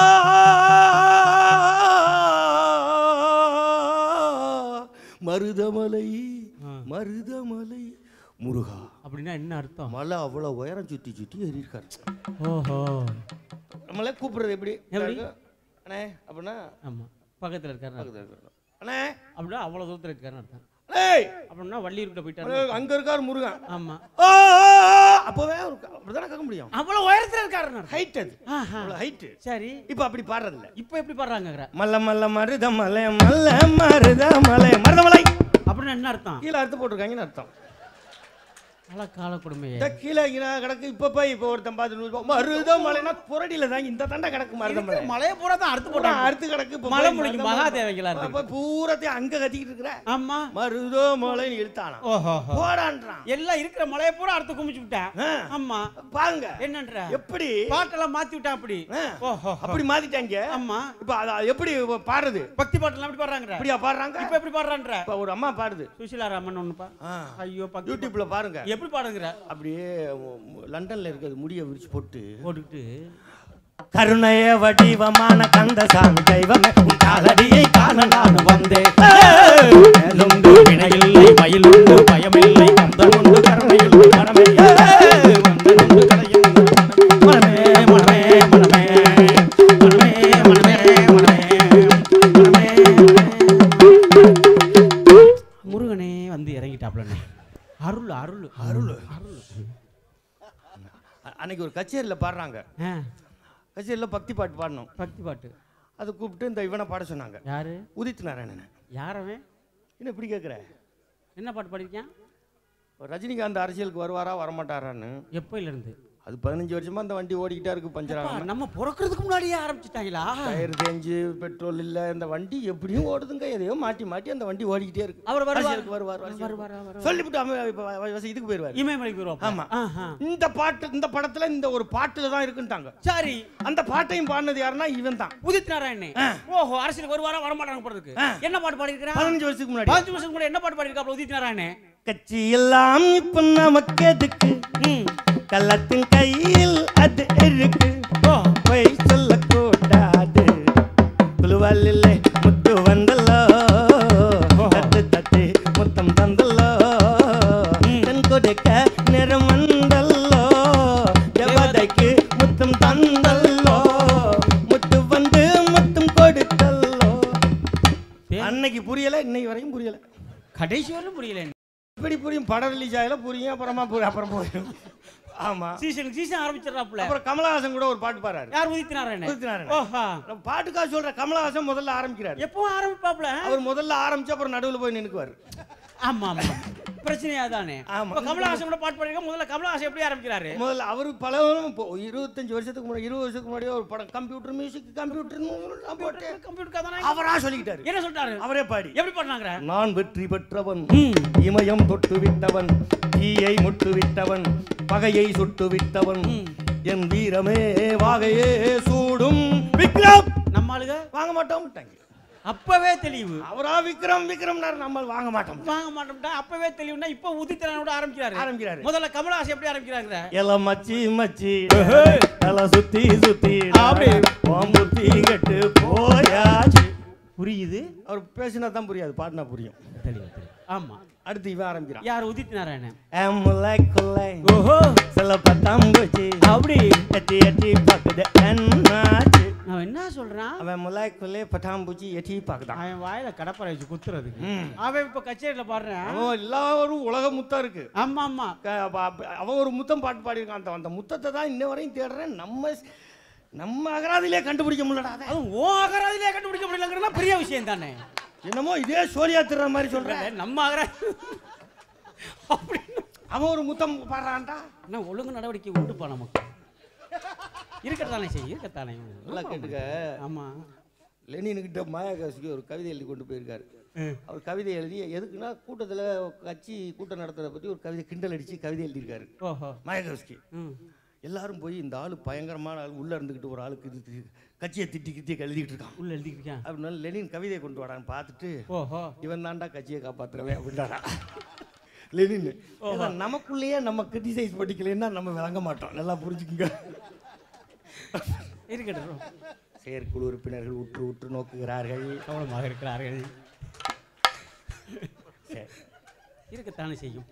மருதமலை ஆ. மருதமலை முருகா அப்படின்னா என்ன அர்த்தம் மலை அவ்வளவு உயரம் சுத்தி சுத்தி ஏறியிருக்காரு ஓஹோ நம்மளே கூப்பிடுறது எப்படி எப்படி? அண்ணே அப்படின்னா ஆமா பக்கத்துல இருக்காரு பக்கத்துல இருக்காரு. அண்ணே அப்படின்னா அவ்வளவு தூரத்துல இருக்காருன்னு அர்த்தம் ஏய் அப்படின்னா வள்ளியூர்கிட்ட போயிட்டாரு அங்க இருக்காரு முருகன் ஆமா ஆ, ஆ, ஆ, அப்பவே அவருக்கு அப்படிதானே கேட்க முடியும் அவ்வளவு உயரத்துல இருக்காருன்னு அர்த்தம். ஹைட் அது ஆஹா. அவ்வளவு ஹைட் சரி இப்ப அப்படி பாடுறதில்ல இப்போ எப்படி பாடுறாங்க மல்ல மல்ல மருத மலை மல்ல மருத மலை மருதமலை அப்படின்னா என்ன அர்த்தம் கீழே அறுத்து போட்டிருக்காங்கன்னு அர்த்தம் பல கால கொடுமையே இந்த கீழே கீழே கிடக்கு இப்ப போய் இப்ப ஒருத்தன் பார்த்து நூறு ரூபாய். மருதமலைனா புரடியில தான் இந்த தண்டை கிடக்கு மருதமலை மலையை பூரா தான் அறுத்து பூரா போட்டாங்க அறுத்து கிடக்கு இப்ப மலை போய் முடிக்கு மருதமலை. மகாதேவைகளா இருக்கு அப்ப பூரத்தையும் அங்க கத்திக்கிட்டு இருக்கிற ஆமா மருதமலைன்னு இழுத்தானா ஓஹோ போடான்றான் எல்லாம் இருக்கிற மலையை பூரா அறுத்து குமிச்சு விட்டேன் ஆ. ஆமா பாருங்க என்னன்ற எப்படி பாட்டெல்லாம் மாத்தி விட்டான் அப்படி ஆ. ஓஹோ அப்படி மாத்திட்டாங்க ஆமா இப்ப அத எப்படி இப்ப பாடுறது பக்தி பாட்டெல்லாம் எப்படி பாடுறாங்க அப்படியா பாடுறாங்க இப்ப எப்படி பாடுறான்ற இப்ப ஒரு அம்மா பாடுது சுஷீலா ராமன் ஒண்ணுப்பா ஆ. ஐயோ பக்தி யூடியூப்ல பாருங்க எப்படி பாடுங்கிற அப்படியே மு- மு- லண்டன்ல இருக்கிறது முடிய விரிச்சு போட்டு போட்டுக்கிட்டு கருணைய வடிவமான கந்தசாமி தெய்வமே உன் காலடியை காண நான் வந்தேன் மேலுண்டு வினையில்லை மயிலுண்டு பயமில்லை கந்தன் உண்டு கருணையில் மனமே வந்தனுண்டு கலையில் மனமே மனமே மனமே மனமே மனமே மனமே மனமே முருகனே வந்து இறங்கிட்டாப்லண்ணே அருள் அருள் அருள் அருள் அ- அன்னைக்கு ஒரு கச்சேரியில் பாடுறாங்க ஆ கச்சேரியில் பக்தி பாட்டு பாடணும் பக்தி பாட்டு அதை கூப்பிட்டு இந்த இவனை பாட சொன்னாங்க யாரு உதித் நாராயணன் யாரவன் என்ன இப்படி கேட்குற என்ன பாட்டு பாடிருக்கேன் ரஜினிகாந்த் அரசியலுக்கு வருவாரா வரமாட்டாரான்னு எப்போல இருந்து அது பதினஞ்சு வருஷமா அந்த வண்டி ஓடிக்கிட்டே இருக்கு பஞ்சர் அப்பா, ஆகாம நம்ம பிறக்கிறதுக்கு முன்னாடியே ஆரம்பிச்சிட்டாங்களா டயர் தேஞ்சு பெட்ரோல் இல்ல இந்த வண்டி எப்படியும் ஓடுதுங்க எதையோ மாட்டி மாட்டி அந்த வண்டி ஓடிக்கிட்டே இருக்கு அவர் வருவார் அரசியலுக்கு வருவார் அரசியலுக்கு வருவாரா வருவார் சொல்லிவிட்டு அவன் இப்ப வ- வ- இதுக்கு போயிருவாரு இமயமலைக்கு வருவோம் ஆமா. ஆஹா இந்த பாட்டு இந்த படத்துல இந்த ஒரு பாட்டுல தான் இருக்குன்ட்டாங்க சரி அந்த பாட்டையும் பாடினது யாருன்னா இவன் தான் உதித் நாராயணே ஓஹோ அரசியலுக்கு வருவாரா வரமாட்டாங்க போறதுக்கு என்ன பாட்டு பாடிருக்கிறா பதினஞ்சு வருஷத்துக்கு முன்னாடி பாஞ்சு வருஷம் கூட என்ன பாட்டு பாடிருக்கா உதித் நாராயணே கட்சி எல்லாம் இப்ப நமக்கு எதுக்கு கள்ளத்தின் கையில் அது இருக்கு போய் சொல்லக்கூடாது குழுவாலில்லை முத்து வந்தல்லோ தட்டு தட்டு முத்தம் தந்தல்லோ தன் கொடுக்க நிறம் வந்தல்லோ தேவதைக்கு முத்தம் தந்தல்லோ முத்து வந்து முத்தம் கொடுத்தல்லோ அன்னைக்கு புரியல இன்னைக்கு வரைக்கும் புரியல கடைசி வரலும் புரியல இப்படி புரியும் படம் ரிலீஸ் ஆகல புரியும் அப்புறமா புரியும் அப்புறம் போயிடும் ஆமா சீசன் சீசன் ஆரம்பிச்சிடறாப்புல அப்புறம் கமலஹாசன் கூட ஒரு பாட்டு பாடுறாரு யார் உதித் நாராயணே உதித் நாராயணன். ஓஹா பாட்டுக்காக சொல்ற கமலஹாசன் முதல்ல ஆரம்பிக்கிறாரு எப்பவும் ஆரம்பிப்பாப்ல அவர் முதல்ல ஆரம்பிச்சு அப்புறம் நடுவுல போய் நின்னுக்குவாரு ஆமா ஆமா பிரச்சனையா தானே ஆமா. இப்ப கமலஹாசன் கூட பாட்டு பாடிருக்க முதல்ல கமலஹாசன் எப்படி ஆரம்பிக்கிறாரு முதல்ல அவர் பல இப்போ இருபத்தஞ்சு வருஷத்துக்கு முன்னாடி இருபது வருஷத்துக்கு முன்னாடி ஒரு படம் கம்ப்யூட்டர் மியூசிக் கம்ப்யூட்டர் போட்டு கம்ப்யூட்டர் தானே அவரா சொல்லிக்கிட்டாரு என்ன சொல்றாரு அவரே பாடி எப்படி பண்ணாங்க நான் வெற்றி பெற்றவன் இமயம் தொட்டு விட்டவன் தீயை முட்டு விட்டவன் பகையை சுட்டு விட்டவன் என் வீரமே வாகையே சூடும் விக்ரம் நம்ம ஆளுக வாங்க மாட்டோம் அப்பவே தெளிவு அவரா விக்ரம் விக்ரம் நம்ம வாங்க மாட்டோம் வாங்க மாட்டோம்டா அப்பவே தெளிவுனா இப்ப உதித்தனோட ஆரம்பிக்கிறாரு ஆரம்பிக்கிறாரு. முதல்ல கமலஹாசன் எப்படி ஆரம்பிக்கிறாங்க எல மச்சி மச்சி தல சுத்தி சுத்தி அப்படி. புத்தி கட்டு போயாச்சு புரியுது அவர் பேசினா தான் புரியாது பாடினா புரியும் தெளிவு தெளிவு ஆமா அடுத்து இவன் ஆரம்பிக்கிறான் யார் உதித் நாராயணன் முல்லை கொல்லை ஓஹோ சில பத்தாம்பூச்சி அப்படி எட்டி எட்டி பார்க்குது என்னாச்சு அவன் என்ன சொல்றான் அவன் முல்லை கொல்லை பட்டாம்பூச்சி எட்டி பார்க்குதான் அவன் வாயில கடப்பரை வச்சு குத்துறதுக்கு ம். அவன் இப்ப கச்சேரியில பாடுறான் அவன் எல்லாரும் உலக முத்தம் இருக்கு ஆமா ஆமா க- அப்ப- அப்ப அவன் ஒரு முத்தம் பாட்டு பாடியிருக்கான் அந்த அந்த முத்தத்தை தான் இன்ன வரையும் தேடுறேன் நம்ம நம்ம அகராதியிலே கண்டுபிடிக்க முடியலடா அதை. அதுவும் ஓ அகராதிலே கண்டுபிடிக்க முடியலங்கிறதா பெரிய விஷயம் தானே என்னமோ இதே சோழியா திருற மாதிரி சொல்றேன் நம்ம அகராதி அப்படின்னு அவன் ஒரு முத்தம் பாடுறான்டா என்ன ஒழுங்கு நடவடிக்கை உண்டுப்பா நமக்கு இருக்கத்தானே செய்யும் இருக்கத்தானே நல்லா கேட்டுக்க ஆமா லெனின்கிட்ட மாயாகாசிக்கு ஒரு கவிதை எழுதி கொண்டு போயிருக்காரு அவர் கவிதை எழுதி எதுக்குன்னா கூட்டத்தில் கட்சி கூட்டம் நடத்துறத பற்றி ஒரு கவிதை கிண்டல் அடித்து கவிதை எழுதியிருக்காரு ஓஹோ மாயாகாசிக்கு ம் எல்லாரும் போய் இந்த ஆள் பயங்கரமான ஆள் உள்ளே இருந்துக்கிட்டு ஒரு ஆளுக்கு இது தி- கட்சியை திட்டி கிட்டி எழுதிக்கிட்டு இருக்கான் உள்ள எழுதிக்கிறியா அப்படின்னால லெனின் கவிதை கொண்டு வரான்னு பார்த்துட்டு ஓஹோ இவன் தான்டா கட்சியை காப்பாற்றுறவன் அப்படின்றாரா லெனின் ஏன்னா, நமக்குள்ளேயே நம்ம கிரிட்டிசைஸ் பண்ணிக்கலைன்னா நம்ம விளங்க மாட்டோம் நல்லா புரிஞ்சுக்குங்க இருக்கட்டும் செயற்குழு உறுப்பினர்கள் உற்று உற்று நோக்குகிறார்கள் கவனமாக இருக்கிறார்கள் சரி. இருக்கத்தானே செய்யும்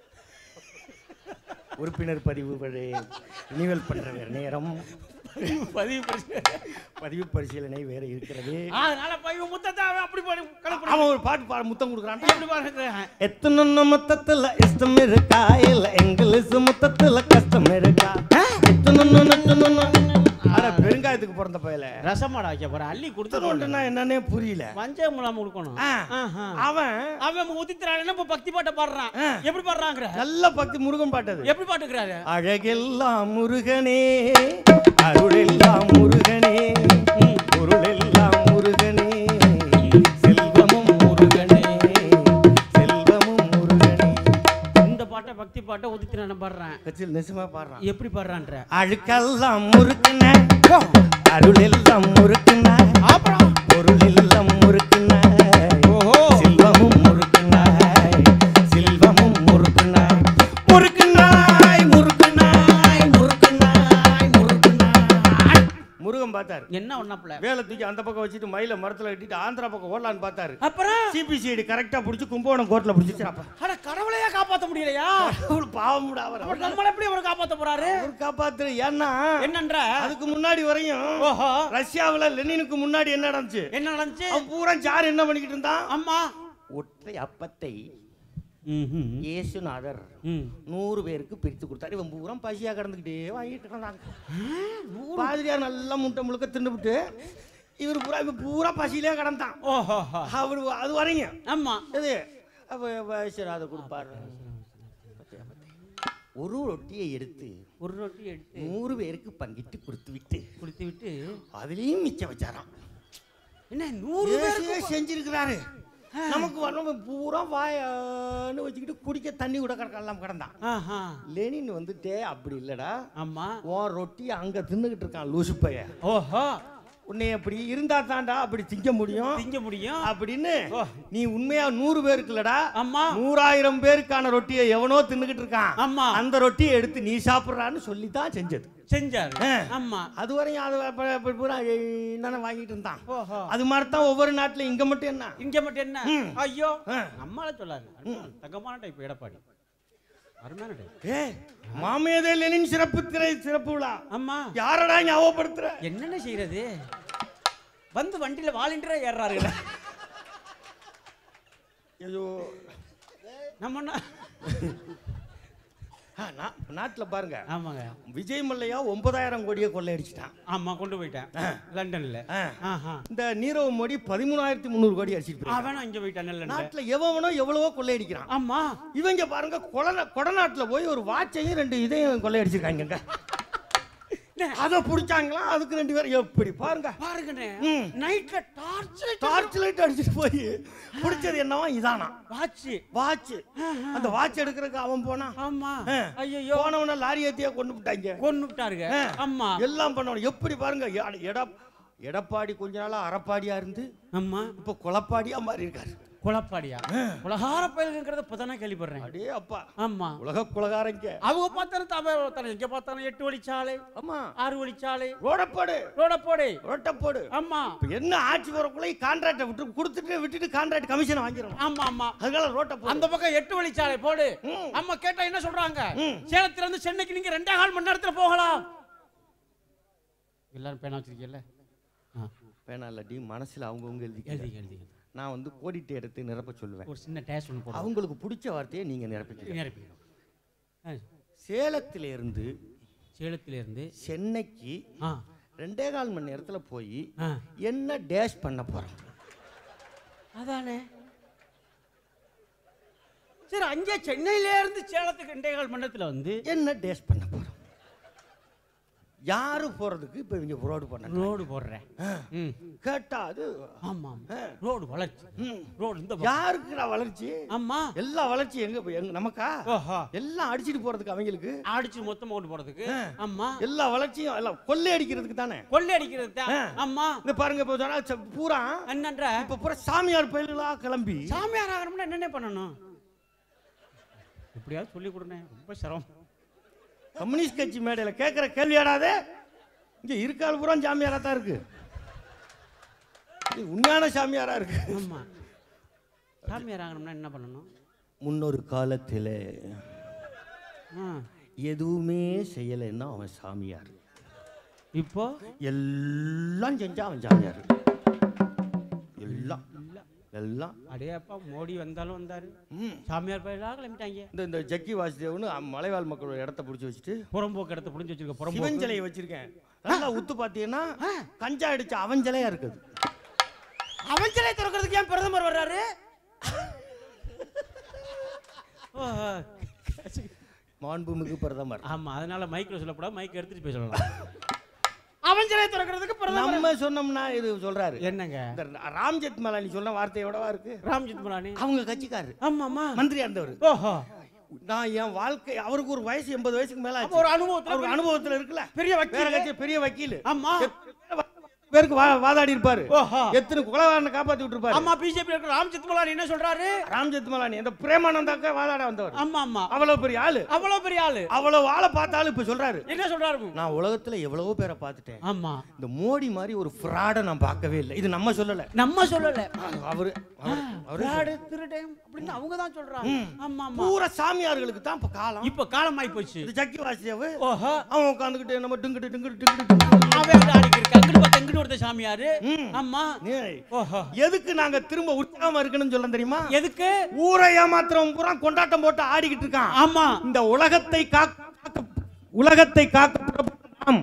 உறுப்பினர் பதிவு ரினிவல் பண்ற வேற நேரம் பதிவு பிரச்சனை பதிவு பரிசீலனை வேற இருக்கிறது அதனால பதிவு முத்தத்தை அவன் அப்படி பண்ணி கலப்பு அவன் ஒரு பாட்டு பாட முத்தம் கொடுக்குறான் எப்படி பாருங்க எத்தனை மொத்தத்துல இஷ்டம் இருக்கா இல்ல இங்கிலீஷ் மொத்தத்துல கஷ்டம் இருக்கா எத்தனை அட பெருங்காயத்துக்கு பிறந்த பயல ரசமாடா வைக்க போற அள்ளி கொடுத்துருவோம் ரத்தனோட்டுனா என்னன்னே புரியல மஞ்சள் முலாம் கொடுக்கணும் ஆ. ஆஹா. அவன் அவன் உதித்துறான் இப்ப பக்தி பாட்டை பாடுறான் எப்படி பாடுறாங்கிற நல்ல பக்தி முருகன் பாட்டது எப்படி பாட்டுக்கிறாரு அழகெல்லாம் முருகனே அருளெல்லாம் முருகனே பொருளெல்லாம் முருகனே செல்வமும் முருகனே செல்வமும் முருகனே இந்த பாட்டை பக்தி பாட்டை உதித்துறான பாடுறான் கட்சியில் நிஜமா பாடுறான் எப்படி பாடுறான்ற அழுக்கெல்லாம் முறுக்குன அருளெல்லாம் முறுக்குன அப்புறம் பொருளெல்லாம் முறுக்குன ஓஹோ செல்வமும் முறுக்குன செல்வமும் முறுக்குன முறுக்கு பார்த்தாரு என்ன ஒண்ணாப்புல வேலை தூக்கி அந்த பக்கம் வச்சுட்டு மயில மரத்துல கட்டிட்டு ஆந்திரா பக்கம் ஓடலான்னு பார்த்தாரு அப்புறம் சிபிசிஐடி கரெக்டா புடிச்சு கும்பகோணம் கோர்ட்ல புடிச்சிச்சு அப்ப அட கடவுளையே காப்பாத்த முடியலையா அவரு பாவம்டா அவர் அவர் நம்மள எப்படி அவர் காப்பாத்த போறாரு அவர் காப்பாத்துற ஏன்னா என்னன்ற அதுக்கு முன்னாடி வரையும் ஓஹோ ரஷ்யாவுல லெனினுக்கு முன்னாடி என்ன நடந்துச்சு என்ன நடந்துச்சு அவன் பூரா சார் என்ன பண்ணிக்கிட்டு இருந்தான் அம்மா ஒற்றை அப்பத்தை ம்ஹும். இயேசுநாதர் ம். நூறு பேருக்கு பிரித்து கொடுத்தாரு இவன் பூரா பசியா கிடந்துக்கிட்டே வாங்கிட்டு இருந்தாங்க பாதிரியார் நல்லா முட்டை முழுக்க தின்னுபிட்டு இவர் பூரா இவன் பூரா பசியிலே கிடந்தான் ஓஹோ அவர் அது வரையும் ஆமா இது அப்ப வயசுநாதர் கொடுப்பாரு ஒரு ரொட்டியை எடுத்து ஒரு ரொட்டி எடுத்து நூறு பேருக்கு பங்கிட்டு கொடுத்து விட்டு கொடுத்து விட்டு அதுலயும் மிச்சம் வச்சாராம் என்ன நூறு பேருக்கு இயேசுவே செஞ்சிருக்கிறாரு நமக்கு வரணும் பூரா வாயான்னு வச்சுக்கிட்டு குடிக்க தண்ணி கூட கிடக்கலாம் கிடந்தான் ஆஹா லெனின் வந்துட்டே அப்படி இல்லடா ஆமா உன் ரொட்டி அங்க தின்னுகிட்டு இருக்கான் லூசு பைய ஓஹோ உன்னை அப்படி இருந்தா தான்டா அப்படி திங்க முடியும் திங்க முடியும் அப்படின்னு ஓ. நீ உண்மையா நூறு பேருக்கு இல்லடா ஆமா நூறாயிரம் பேருக்கான ரொட்டியை எவனோ தின்னுகிட்டு இருக்கான் ஆமா அந்த ரொட்டியை எடுத்து நீ சாப்பிடுறான்னு சொல்லி தான் செஞ்சது செஞ்சாரு ஆ. ஆமா அது வரையும் அது அப்ப- அப்ப பூரா என்னென்ன வாங்கிட்டு இருந்தான் ஓஹோ அது மாதிரி தான் ஒவ்வொரு நாட்டுல இங்க மட்டும் என்ன இங்க மட்டும் என்ன ம். ஐயோ ஆ. நம்மளால சொல்லாரு அருமையான தங்கமான டைப் எடப்பாடி அருமையான டைப் ஏ மாமேதே லெனின் சிறப்பு திரை சிறப்பு விழா ஆமா யாரடா ஞாபகப்படுத்துற என்னென்ன செய்யறது வந்து வண்டியில வாலண்டியரா ஏறாருங்க ஐயோ நம்ம என்ன- ஆ, நா- நாட்டுல பாருங்க ஆமாங்க விஜய் மல்லையா ஒன்பதாயிரம் கோடியை கொள்ளையடிச்சிட்டான் ஆமா கொண்டு போயிட்டேன் லண்டன்ல ஆ. ஆஹா இந்த நீரவ் மோடி பதிமூணாயிரத்தி முந்நூறு கோடி அடிச்சிட்டு போயிருக்கான். அவனும் இங்க போயிட்டான் நல்ல நாட்டுல எவனோ எவ்வளவோ கொள்ளையடிக்கிறான் ஆமா இவங்க பாருங்க கொடநா கொடநாட்டுல போய் ஒரு வாட்சையும் ரெண்டு இதையும் கொள்ளையடிச்சிருக்காங்க அதை புடிச்சாங்களாம் அதுக்கு ரெண்டு பேரும் எப்படி பாருங்க பாருங்கண்ணே ம். நைட்ல டார்ச் டார்ச் லைட் அடிச்சிட்டு போய் பிடிச்சது என்னவா இதானா வாட்ச் வாட்ச் அந்த வாட்ச் எடுக்கிறதுக்கு அவன் போனான் ஆமா ஆ. ஐயோ போனவன லாரி ஏத்தியா கொண்டு விட்டாங்க கொன்னு விட்டாருங்க ஆ. ஆமா எல்லாம் பண்ணவன் எப்படி பாருங்க எட- எட எடப்பாடி கொஞ்ச நாளா அறப்பாடியா இருந்து ஆமா இப்ப குளப்பாடியா மாறி இருக்காரு குளப்பாடியா குலகார பயல்கிறத இப்பதானே கேள்விப்படுறேன் அடே அப்பா ஆமா உலக குலகாரங்க அவங்க பார்த்தாலும் தமிழ் எங்க பார்த்தாலும் எட்டு வழிச்சாலை ஆமா ஆறு வழிச்சாலை ரோடப்பாடு ரோட போடு ரோட்டப்பாடு ஆமா இப்ப என்ன ஆட்சி வரக்குள்ள கான்ட்ராக்டை விட்டு கொடுத்துட்டு விட்டுட்டு கான்ட்ராக்ட் கமிஷன் வாங்கிடணும் ஆமா ஆமா அதனால ரோட்டை போடு அந்த பக்கம் எட்டு வழிச்சாலை போடு ம். அம்மா கேட்டா என்ன சொல்றாங்க ம். சேலத்துல இருந்து சென்னைக்கு நீங்க ரெண்டே கால் மணி நேரத்துல போகலாம் எல்லாரும் பேனா வச்சிருக்கீங்கல்ல ஆ, வேணாம் இல்லாட்டி மனசுல அவங்கவுங்க எழுதி எழுதி எழுதி நான் வந்து கோடிட்டு எடுத்து நிரப்ப சொல்லுவேன் ஒரு சின்ன டேஸ்ட் ஒன்று போடுவோம் அவங்களுக்கு பிடிச்ச வார்த்தையை நீங்க நிரப்பிக்கலாம் நிரப்பிக்கணும் ஆ, சேலத்திலிருந்து சேலத்திலிருந்து சென்னைக்கு ஆ ரெண்டே கால் மணி நேரத்துல போய் ஆ என்ன டேஷ் பண்ண போறோம் அதானே சரி அங்கே சென்னையில இருந்து சேலத்துக்கு ரெண்டே கால் மணி நேரத்துல வந்து என்ன டேஷ் பண்ண போறோம் யாரு போறதுக்கு இப்ப இவங்க ரோடு பண்ண ரோடு போடுறேன் ம் கேட்டா அது ஆமா ஆமா ரோடு வளர்ச்சி ம். ரோடு இந்த பக்கம். யாருக்குடா வளர்ச்சி ஆமா எல்லா வளர்ச்சி எங்க போய் எங்க நமக்கா ஓஹோ எல்லாம் அடிச்சிட்டு போறதுக்கு அவங்களுக்கு அடிச்சு மொத்தமா கொண்டு போறதுக்கு ஆமா எல்லா வளர்ச்சியும் எல்லாம் கொள்ளை அடிக்கிறதுக்கு தானே கொள்ளை அடிக்கிறது தான் ஆ. ஆமா இந்த பாருங்க இப்போ சொன்னா ச- பூரா என்னன்ற இப்ப பூரா சாமியார் பயிலா கிளம்பி சாமியார் ஆகணும்னா என்னென்ன பண்ணணும் எப்படியாவது சொல்லி கொடுங்க ரொம்ப சிரமம் கம்யூனிஸ்ட் கட்சி மேடையில கேட்கிற கேள்வியாடாது இங்க இருக்கால் பூரா சாமியாரா தான் இருக்கு இது உண்மையான சாமியாரா இருக்கு ஆமா சாமியார் ஆகணும்னா என்ன பண்ணணும் முன்னொரு காலத்துல ஆ. எதுவுமே செய்யலைன்னா அவன் சாமியார் இப்போ எல்லாம் செஞ்சா அவன் சாமியார் எல்லாம் இல்ல எல்லாம் அடையப்பா மோடி வந்தாலும் வந்தாரு ம். சாமியார் பயிலாக கிளம்பிட்டாங்க இந்த இந்த ஜக்கி வாசுதேவனு அம்- மலைவாழ் மக்களோட இடத்த பிடிச்சி வச்சுட்டு புறம்போக்கு இடத்த புடிஞ்சு வச்சிருக்க புறம்போக்கு சிவன் சிலையை வச்சிருக்கேன் நல்லா உத்து பார்த்தீங்கன்னா கஞ்சா அடிச்ச அவன் சிலையா இருக்குது அவன் சிலை திறக்கிறதுக்கு ஏன் பிரதமர் வர்றாரு ஓஹோ. மாண்புமிகு பிரதமர் ஆமா அதனால மைக்ல சொல்லக்கூடாது மைக் எடுத்துட்டு போய் சொல்லலாம் அவன் சிலை திறக்கிறதுக்கு பிரதமர் நம்ம சொன்னோம்னா இது சொல்றாரு என்னங்க இந்த ராம்ஜெத் மலானி சொன்ன வார்த்தையோடவா இருக்கு ராம்ஜித் மலானி அவங்க கட்சிக்காரு ஆமா ஆமா மந்திரியா இருந்தவர் ஓஹோ நான் என் வாழ்க்கை அவருக்கு ஒரு வயசு எண்பது வயசுக்கு மேல அப்ப ஆச்சு ஒரு அனுபவத்துல அவருக்கு அனுபவத்துல இருக்குல்ல பெரிய வேற வக்கீல் கட்சி பெரிய வக்கீல் ஆமா பேருக்கு வா- வாதாடி இருப்பாரு ஓஹோ. எத்தனை குலகாரனை காப்பாத்தி விட்டுருப்பாரு ஆமா பிஜேபி இருக்கிற ராம் ஜெத்மலானி என்ன சொல்றாரு ராம் ஜெத்மலானி அந்த பிரேமானந்தாக்க வாதாட வந்தவர் ஆமா ஆமா அவ்வளவு பெரிய ஆளு அவ்வளவு பெரிய ஆளு அவ்வளவு ஆளை பார்த்தாலும் இப்ப சொல்றாரு என்ன சொல்றாரு நான் உலகத்துல எவ்வளவோ பேரை பார்த்துட்டேன் ஆமா இந்த மோடி மாதிரி ஒரு ஃப்ராட நான் பார்க்கவே இல்லை இது நம்ம சொல்லல நம்ம சொல்லல அவரு அவரு- அவரு விளையாடு திருடன் அப்படின்னு அவங்க தான் சொல்றாங்க ஆமா ஆமா பூரா சாமியார்களுக்கு தான் இப்ப காலம் இப்ப காலமாயி போச்சு இது ஜக்கி வாசியாவு ஓஹோ அவன் உட்காந்துக்கிட்டு நம்ம டிங்கிட்டு டிங்கிட்டு டிங்கிட்டு அவன் வந்து ஆடிக்கு இருக்கு அங்கிட்டு பார்த்து இங்கிட்டு ஒருத்த சாமியாரு ம். ஆமா ஏய், ஓஹோ எதுக்கு நாங்க திரும்ப உற்சாகமா இருக்கணும்னு சொல்ல தெரியுமா எதுக்கு ஊரை ஏமாத்திரவன் பூரா கொண்டாட்டம் போட்டு ஆடிக்கிட்டு இருக்கான் ஆமா இந்த உலகத்தை காக்க காக்க- உலகத்தை காக்க புறப்பட்ட நாம்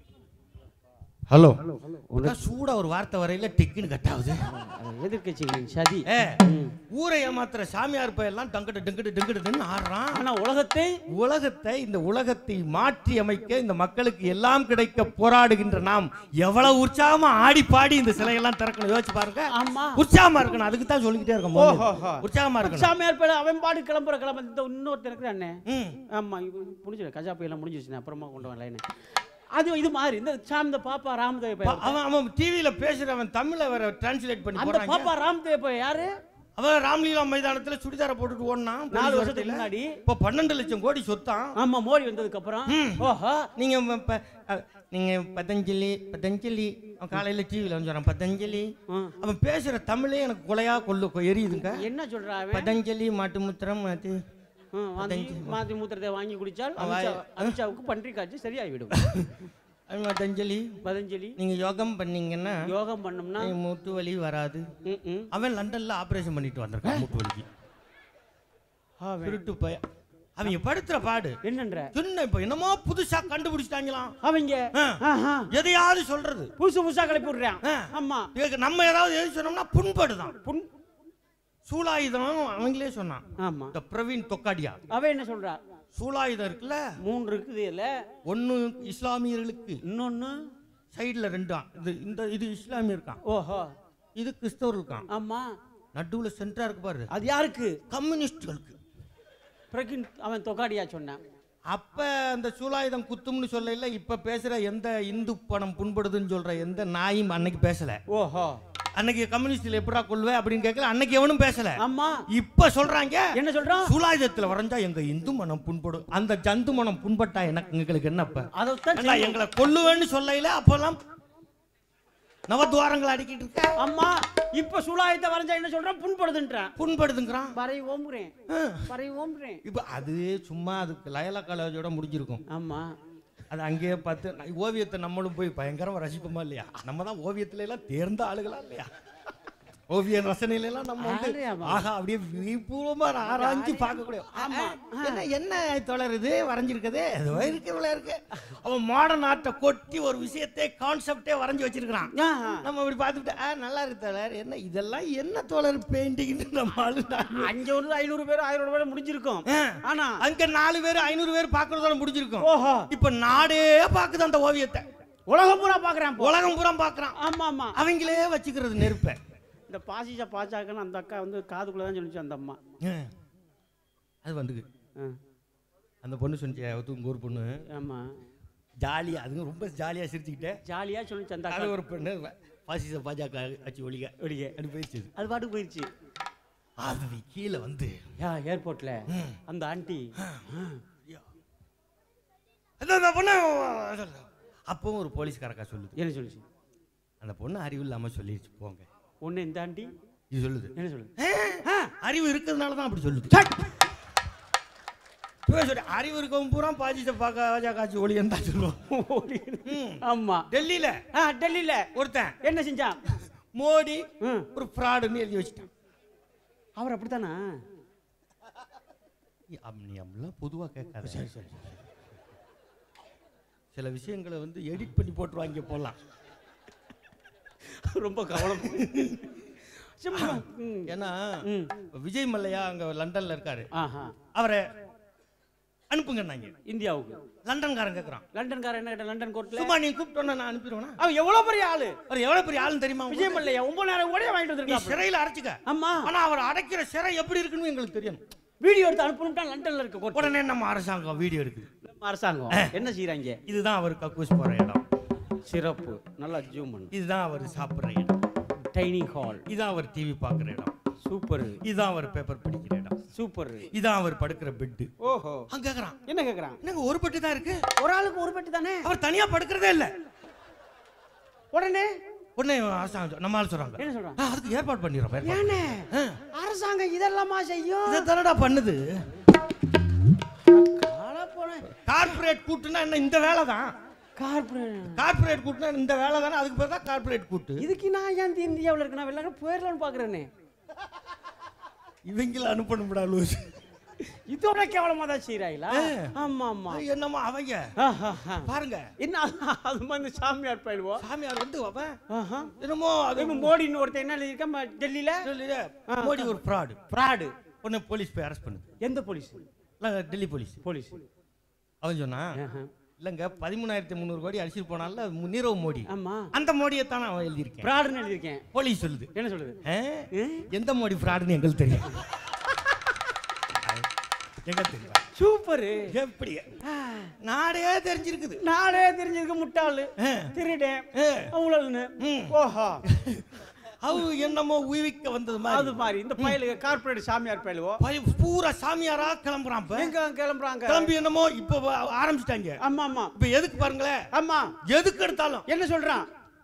ஹலோ சூடா ஒரு வார்த்தை வரையில டிக்குன்னு கட் ஆகுது எதிர்கட்சிகளின் சதி ஏ ஊரை ஏமாத்துற சாமியார் பையெல்லாம் டங்கட்டு டங்கட்டு டங்கட்டுன்னு ஆடுறான் ஆனா உலகத்தை உலகத்தை இந்த உலகத்தை மாற்றி அமைக்க இந்த மக்களுக்கு எல்லாம் கிடைக்க போராடுகின்ற நாம் எவ்வளவு உற்சாகமா ஆடி பாடி இந்த சிலையெல்லாம் திறக்கணும் யோசிச்சு பாருங்க ஆமா உற்சாகமா இருக்கணும் அதுக்கு தான் சொல்லிக்கிட்டே இருக்கோம் முதல்ல. ஓஹோஹோ. உற்சாகமா இருக்கணும் சாமியார் பேர் அவன் பாடு கிளம்புற கிளம்ப இந்த இன்னொருத்தர் இருக்கிறானே ம். ஆமா இது முடிஞ்சிடும் கஜா பையெல்லாம் முடிஞ்சிருச்சு அப்புறமா கொண்டு வரலைன்னு அது இது மாதிரி இந்த சாமி இந்த பாப்பா ராமதேவ பா- அவன் அவன் டிவியில பேசுறவன் தமிழ வேற டிரான்ஸ்லேட் பண்ணி அந்த போறாங்க பாப்பா ராமதேவ பையன் யாரு அவன் ராம்லீலா மைதானத்துல சுடிதார போட்டுட்டு ஓடினான் நாலு போலீஸ் வருஷத்துக்கு வரட்டையில. முன்னாடி இப்ப பன்னெண்டு லட்சம் கோடி சொத்தான் ஆமா மோடி வந்ததுக்கு அப்புறம் ஓஹோ நீங்க ம- ப- அ, நீங்க பதஞ்சலி பதஞ்சலி அவன் காலையில டிவில வந்து சொல்றான் பதஞ்சலி ம். அவன் பேசுற தமிழே எனக்கு கொலையா கொள்ளு கொ- எரியுதுங்க என்ன சொல்றா அவன் பதஞ்சலி மாட்டு முத்திரம் அது ம், வாந்தி மாத்தி மூத்திரத்தை வாங்கி குடிச்சால் அமித்ஷா அமித்ஷாவுக்கு பன்றி காய்ச்சி சரியாகிவிடும் அது பதஞ்சலி பதஞ்சலி நீங்க யோகம் பண்ணீங்கன்னா யோகம் பண்ணோம்னா நீ மூட்டு வலி வராது ம், ம். அவன் லண்டன்ல ஆபரேஷன் பண்ணிட்டு வந்திருக்கான் மூட்டு வலிக்கு அவன் திருட்டு பய அவங்க படுத்துற பாடு என்னன்ற சொன்ன இப்ப என்னமோ புதுசா கண்டுபிடிச்சிட்டாங்களாம் அவங்க ஆ. ஆஹா. எதையாவது சொல்றது புதுசு புதுசா கிளப்பி விடுறான் ஆ. ஆமா இதுக்கு நம்ம ஏதாவது எழுதி சொன்னோம்னா புண்படுதான் புண் சூலாயுதம் அவங்களே சொன்னான் ஆமா இந்த பிரவீன் தொக்காடியா அவ என்ன சொல்றா சூலாயுதம் இருக்குல்ல மூன்று இருக்குது இதுல ஒன்னு இஸ்லாமியர்களுக்கு இன்னொன்னு சைடுல ரெண்டாம் இது இந்த இது இஸ்லாமியர் இருக்கான் ஓஹோ இது கிறிஸ்தவர் இருக்கான் ஆமா நடுவுல சென்டரா இருக்கு பாரு அது யாருக்கு கம்யூனிஸ்டுகளுக்கு பிரகின் அவன் தொகாடியா சொன்னான் அப்ப அந்த சூலாயுதம் குத்தும்னு சொல்லல இப்ப பேசுற எந்த இந்து பணம் புண்படுதுன்னு சொல்ற எந்த நாயும் அன்னைக்கு பேசல ஓஹோ அன்னைக்கு கம்யூனிஸ்ட்ல எப்படா கொள்வே அப்படின்னு கேட்கல அன்னைக்கு எவனும் பேசல ஆமா இப்ப சொல்றாங்க என்ன சொல்றான் சூலாயுதத்துல வரைஞ்சா எங்க இந்து மனம் புண்படும் அந்த ஜந்து மனம் புண்பட்டா எனக்கு எங்களுக்கு என்னப்ப அதைத்தான் ஏண்டா, எங்களை கொல்லுவேன்னு சொல்லையில அப்பெல்லாம் நவத்வாரங்கள் அடிக்கிட்டு இருக்க அம்மா இப்ப சூலாயத்தை வரைஞ்சா என்ன சொல்றான் புண்படுதுன்றான் புண்படுதுங்கிறான் பறை ஓம்புறேன் பறை ஓம்புறேன் இப்ப அது சும்மா அதுக்கு லயலா காலேஜோட முடிஞ்சிருக்கும் ஆமா அது அங்கேயே பார்த்து நான் ஓவியத்தை நம்மளும் போய் பயங்கரமா ரசிப்போமா இல்லையா நம்ம தான் ஓவியத்துல எல்லாம் தேர்ந்த ஆளுகளா இல்லையா ஓவிய ரசனையில எல்லாம் நம்ம வந்து ஆளே ஆமா. ஆஹா அப்படியே விபூர்வமா ஆராய்ஞ்சு பார்க்கக்கூடிய ஆமா. என்ன என்ன தொடர் இது வரைஞ்சிருக்குது ஏதோ இருக்கு இவ்வளவு இருக்கு அவன் மாடர்ன் ஆர்ட்டை கொட்டி ஒரு விஷயத்தை கான்செப்டே வரைஞ்சு வச்சிருக்கிறான் ஆஹா. நம்ம இப்படி பார்த்துட்டு ஆ நல்லா இருக்கு தோழர் என்ன இதெல்லாம் என்ன தோழர் பெயிண்டிங்னு நம்ம ஆளு நான் அங்க ஒரு ஐநூறு பேர் ஆயிரம் பேர் முடிஞ்சிருக்கும் ஆ. ஆனா அங்க நாலு பேர் ஐநூறு பேர் பாக்குறதோட முடிஞ்சிருக்கும் ஓஹோ இப்ப நாடே பாக்குது அந்த ஓவியத்தை உலகம் பூரா பாக்குறான் போ. உலகம் பூரா பாக்குறான் ஆமா ஆமா அவங்களே வச்சுக்கிறது நெருப்ப இந்த பாசிச்சா பாச்சாக்கன்னு அந்த அக்கா வந்து காதுக்குள்ள தான் சொல்லிச்சு அந்த அம்மா அது வந்துக்கு ஆ, அந்த பொண்ணு சொன்னிச்சு உங்க ஒரு பொண்ணு ஆமா ஜாலியா அதுங்க ரொம்ப ஜாலியா சிரிச்சுக்கிட்டே ஜாலியா சொல்லிச்சு அந்த அது அக்கா ஒரு பொண்ணு பாசிச பாஜக வச்சு ஒழிக ஒழிக. அப்படி போயிடுச்சு அது. அது பாட்டுக்கு போயிடுச்சு அது கீழே வந்து யா ஏர்போர்ட்ல அந்த ஆண்டி அதான் அந்த பொண்ணு அப்பவும் ஒரு போலீஸ்காரக்கா சொல்லுது என்ன சொல்லுச்சு அந்த பொண்ணு அறிவு இல்லாம சொல்லிடுச்சு போங்க ஒண்ணு இந்த ஆண்டி இது சொல்லுது என்ன சொல்லுது ஆ, அறிவு இருக்கிறதுனால தான் அப்படி சொல்லுது இப்பவே சொல்லு, அறிவு இருக்கவும் பூரா பாஜிச்ச பாக்க பாஜக காட்சி ஒளியன்னு தான் சொல்லுவோம் ம். ஆமா டெல்லியில ஆ டெல்லியில ஒருத்தன் என்ன செஞ்சான் மோடி ம். ஒரு ஃப்ராடுன்னு எழுதி வச்சுட்டான் அவர் அப்படித்தானா அம், நீ அப்படிலாம் பொதுவாக கேட்காத சரி சரி சில விஷயங்களை வந்து எடிட் பண்ணி போட்டுருவாங்க போடலாம் ரொம்ப கவனம் சும்மா ம். ஏன்னா ம். இப்ப விஜய் மல்லையா அங்க லண்டன்ல இருக்காரு ஆஹா அவரை அனுப்புங்கன்னாங்க இந்தியாவுக்கு லண்டன்காரன் கேட்குறான் லண்டன்காரன் என்ன கேட்ட லண்டன் கோர்ட்ல சும்மா நீ கூப்பிட்டோன்னா நான் அனுப்பிடுவேனா அவன் எவ்வளவு பெரிய ஆளு அவர் எவ்வளவு பெரிய ஆளுன்னு தெரியுமா உங்களுக்கு? விஜய் மல்லையா ஒன்பதாயிரம் கூட வாங்கிட்டு நீ வந்திருக்கான் சிறையில் அடைச்சிக்க ஆமா ஆனா அவர் அடைக்கிற சிறை எப்படி இருக்குன்னு எங்களுக்கு தெரியணும் வீடியோ எடுத்து அனுப்பணும்ட்டா லண்டன்ல இருக்க கோர்ட் உடனே நம்ம அரசாங்கம் வீடியோ எடுக்குது அரசாங்கம் என்ன செய்யறாங்க இதுதான் அவர் கக்கூஸ் போற இடம் சிறப்பு நல்லா ஜூம் பண்ணு இதுதான் அவர் சாப்பிடுற இடம் டைனிங் ஹால் இதான் அவர் டிவி பார்க்குற இடம் சூப்பர் இதான் அவர் பேப்பர் படிக்கிற இடம் சூப்பர் இதான் அவர் படுக்கிற பெட்டு ஓஹோ அங்க கேக்குறான் என்ன கேக்குறான் என்னங்க ஒரு பெட்டு தான் இருக்கு ஒரு ஆளுக்கு ஒரு பெட்டு தானே அவர் தனியா படுக்கிறதே இல்ல உடனே உடனே அரசாங்கம் நம்ம ஆள் சொல்றாங்க என்ன சொல்றான் "ஆ, அதுக்கு ஏற்பாடு பண்ணிடுறோம் ஏற்பாடு." ஏனே ஆ, அரசாங்கம் இதெல்லாமா செய்யும் இதை தானடா பண்ணுது கால போனேன் கார்ப்பரேட் கூட்டுனா என்ன இந்த வேலை தான் கார்பரேட் கார்ப்பரேட் கூட்டுனா இந்த வேலை தானே அதுக்கு பேர் தான் கார்ப்பரேட் கூட்டு இதுக்கு நான் ஏன் இந்தியாவில் இருக்கு நான் வெளிநாடு போயிடலாம்னு பாக்குறேனே இவங்கள அனுப்பணும்டா லூஸ் இதோட கேவலமா தான் செய்யறாங்களா ஆமா ஆமா என்னமோ அவங்க ஆஹாஹா. பாருங்க என்ன அது மாதிரி சாமியார் பயிலுவோம் சாமியார் வந்து அவன் ஆஹா. என்னமோ அது இவன் மோடின்னு ஒருத்தன் என்ன எழுதியிருக்கா ம- டெல்லியில சொல்லுது, மோடி ஒரு ஃப்ராடு ஃப்ராடு உடனே போலீஸ் போய் அரெஸ்ட் பண்ணுது எந்த போலீஸ் இல்ல, டெல்லி போலீஸ் போலீஸ் அவன் சொன்னா ஆஹா. இல்லைங்க பதிமூணாயிரத்தி முந்நூறு கோடி அடிச்சிட்டு போனால நீரவ் மோடி ஆமா அந்த மோடியை தான் அவன் எழுதியிருக்கேன் ஃப்ராடுன்னு எழுதியிருக்கேன் போலீஸ் சொல்லுது என்ன சொல்லுது ஆ? ஏ? எந்த மோடி ஃப்ராடுன்னு எங்களுக்கு தெரியும் எங்களுக்கு தெரியும் சூப்பரு எப்படி நாடே தெரிஞ்சிருக்குது நானே தெரிஞ்சிருக்க முட்டாளு ஆ. திருடேன் ஆ. ஊழல்னு ம். ஓஹோ அவ என்னமோ உயிர்க்க வந்தது மாதிரி அது மாதிரி இந்த பயலுக்கு கார்ப்பரேட் சாமியார் பயலுவோ பய- பூரா சாமியாரா கிளம்புறான் இப்ப. எங்க கிளம்புறாங்க கிளம்பி என்னமோ இப்ப வ- ஆரம்பிச்சிட்டாங்க ஆமா ஆமா இப்ப எதுக்கு பாருங்களேன் ஆமா எதுக்கு எடுத்தாலும் என்ன சொல்றான்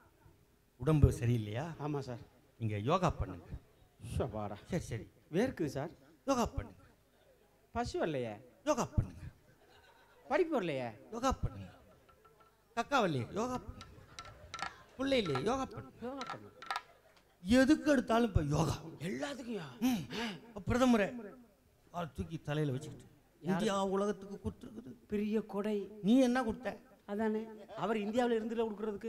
உடம்பு சரியில்லையா ஆமா சார் நீங்க யோகா பண்ணுங்க ஷபாடா சரி சரி வேர்க்குது சார் யோகா பண்ணுங்க பசி வரலையே யோகா பண்ணுங்க படிப்பு வரலையே யோகா பண்ணுங்க கக்கா வரலையே யோகா பண்ணுங்க பிள்ளை இல்லையே யோகா பண்ணுங்க யோகா பண்ணு எதுக்கு எடுத்தாலும் இப்ப யோகா எல்லாத்துக்கும் ம். இப்ப பிரதமரை ஆள் தூக்கி தலையில வச்சுக்கிட்டு இந்தியா உலகத்துக்கு கொடுத்துருக்குது பெரிய கொடை நீ என்ன கொடுத்த அதானே அவர் இந்தியாவில் இருந்துல கொடுக்கறதுக்கு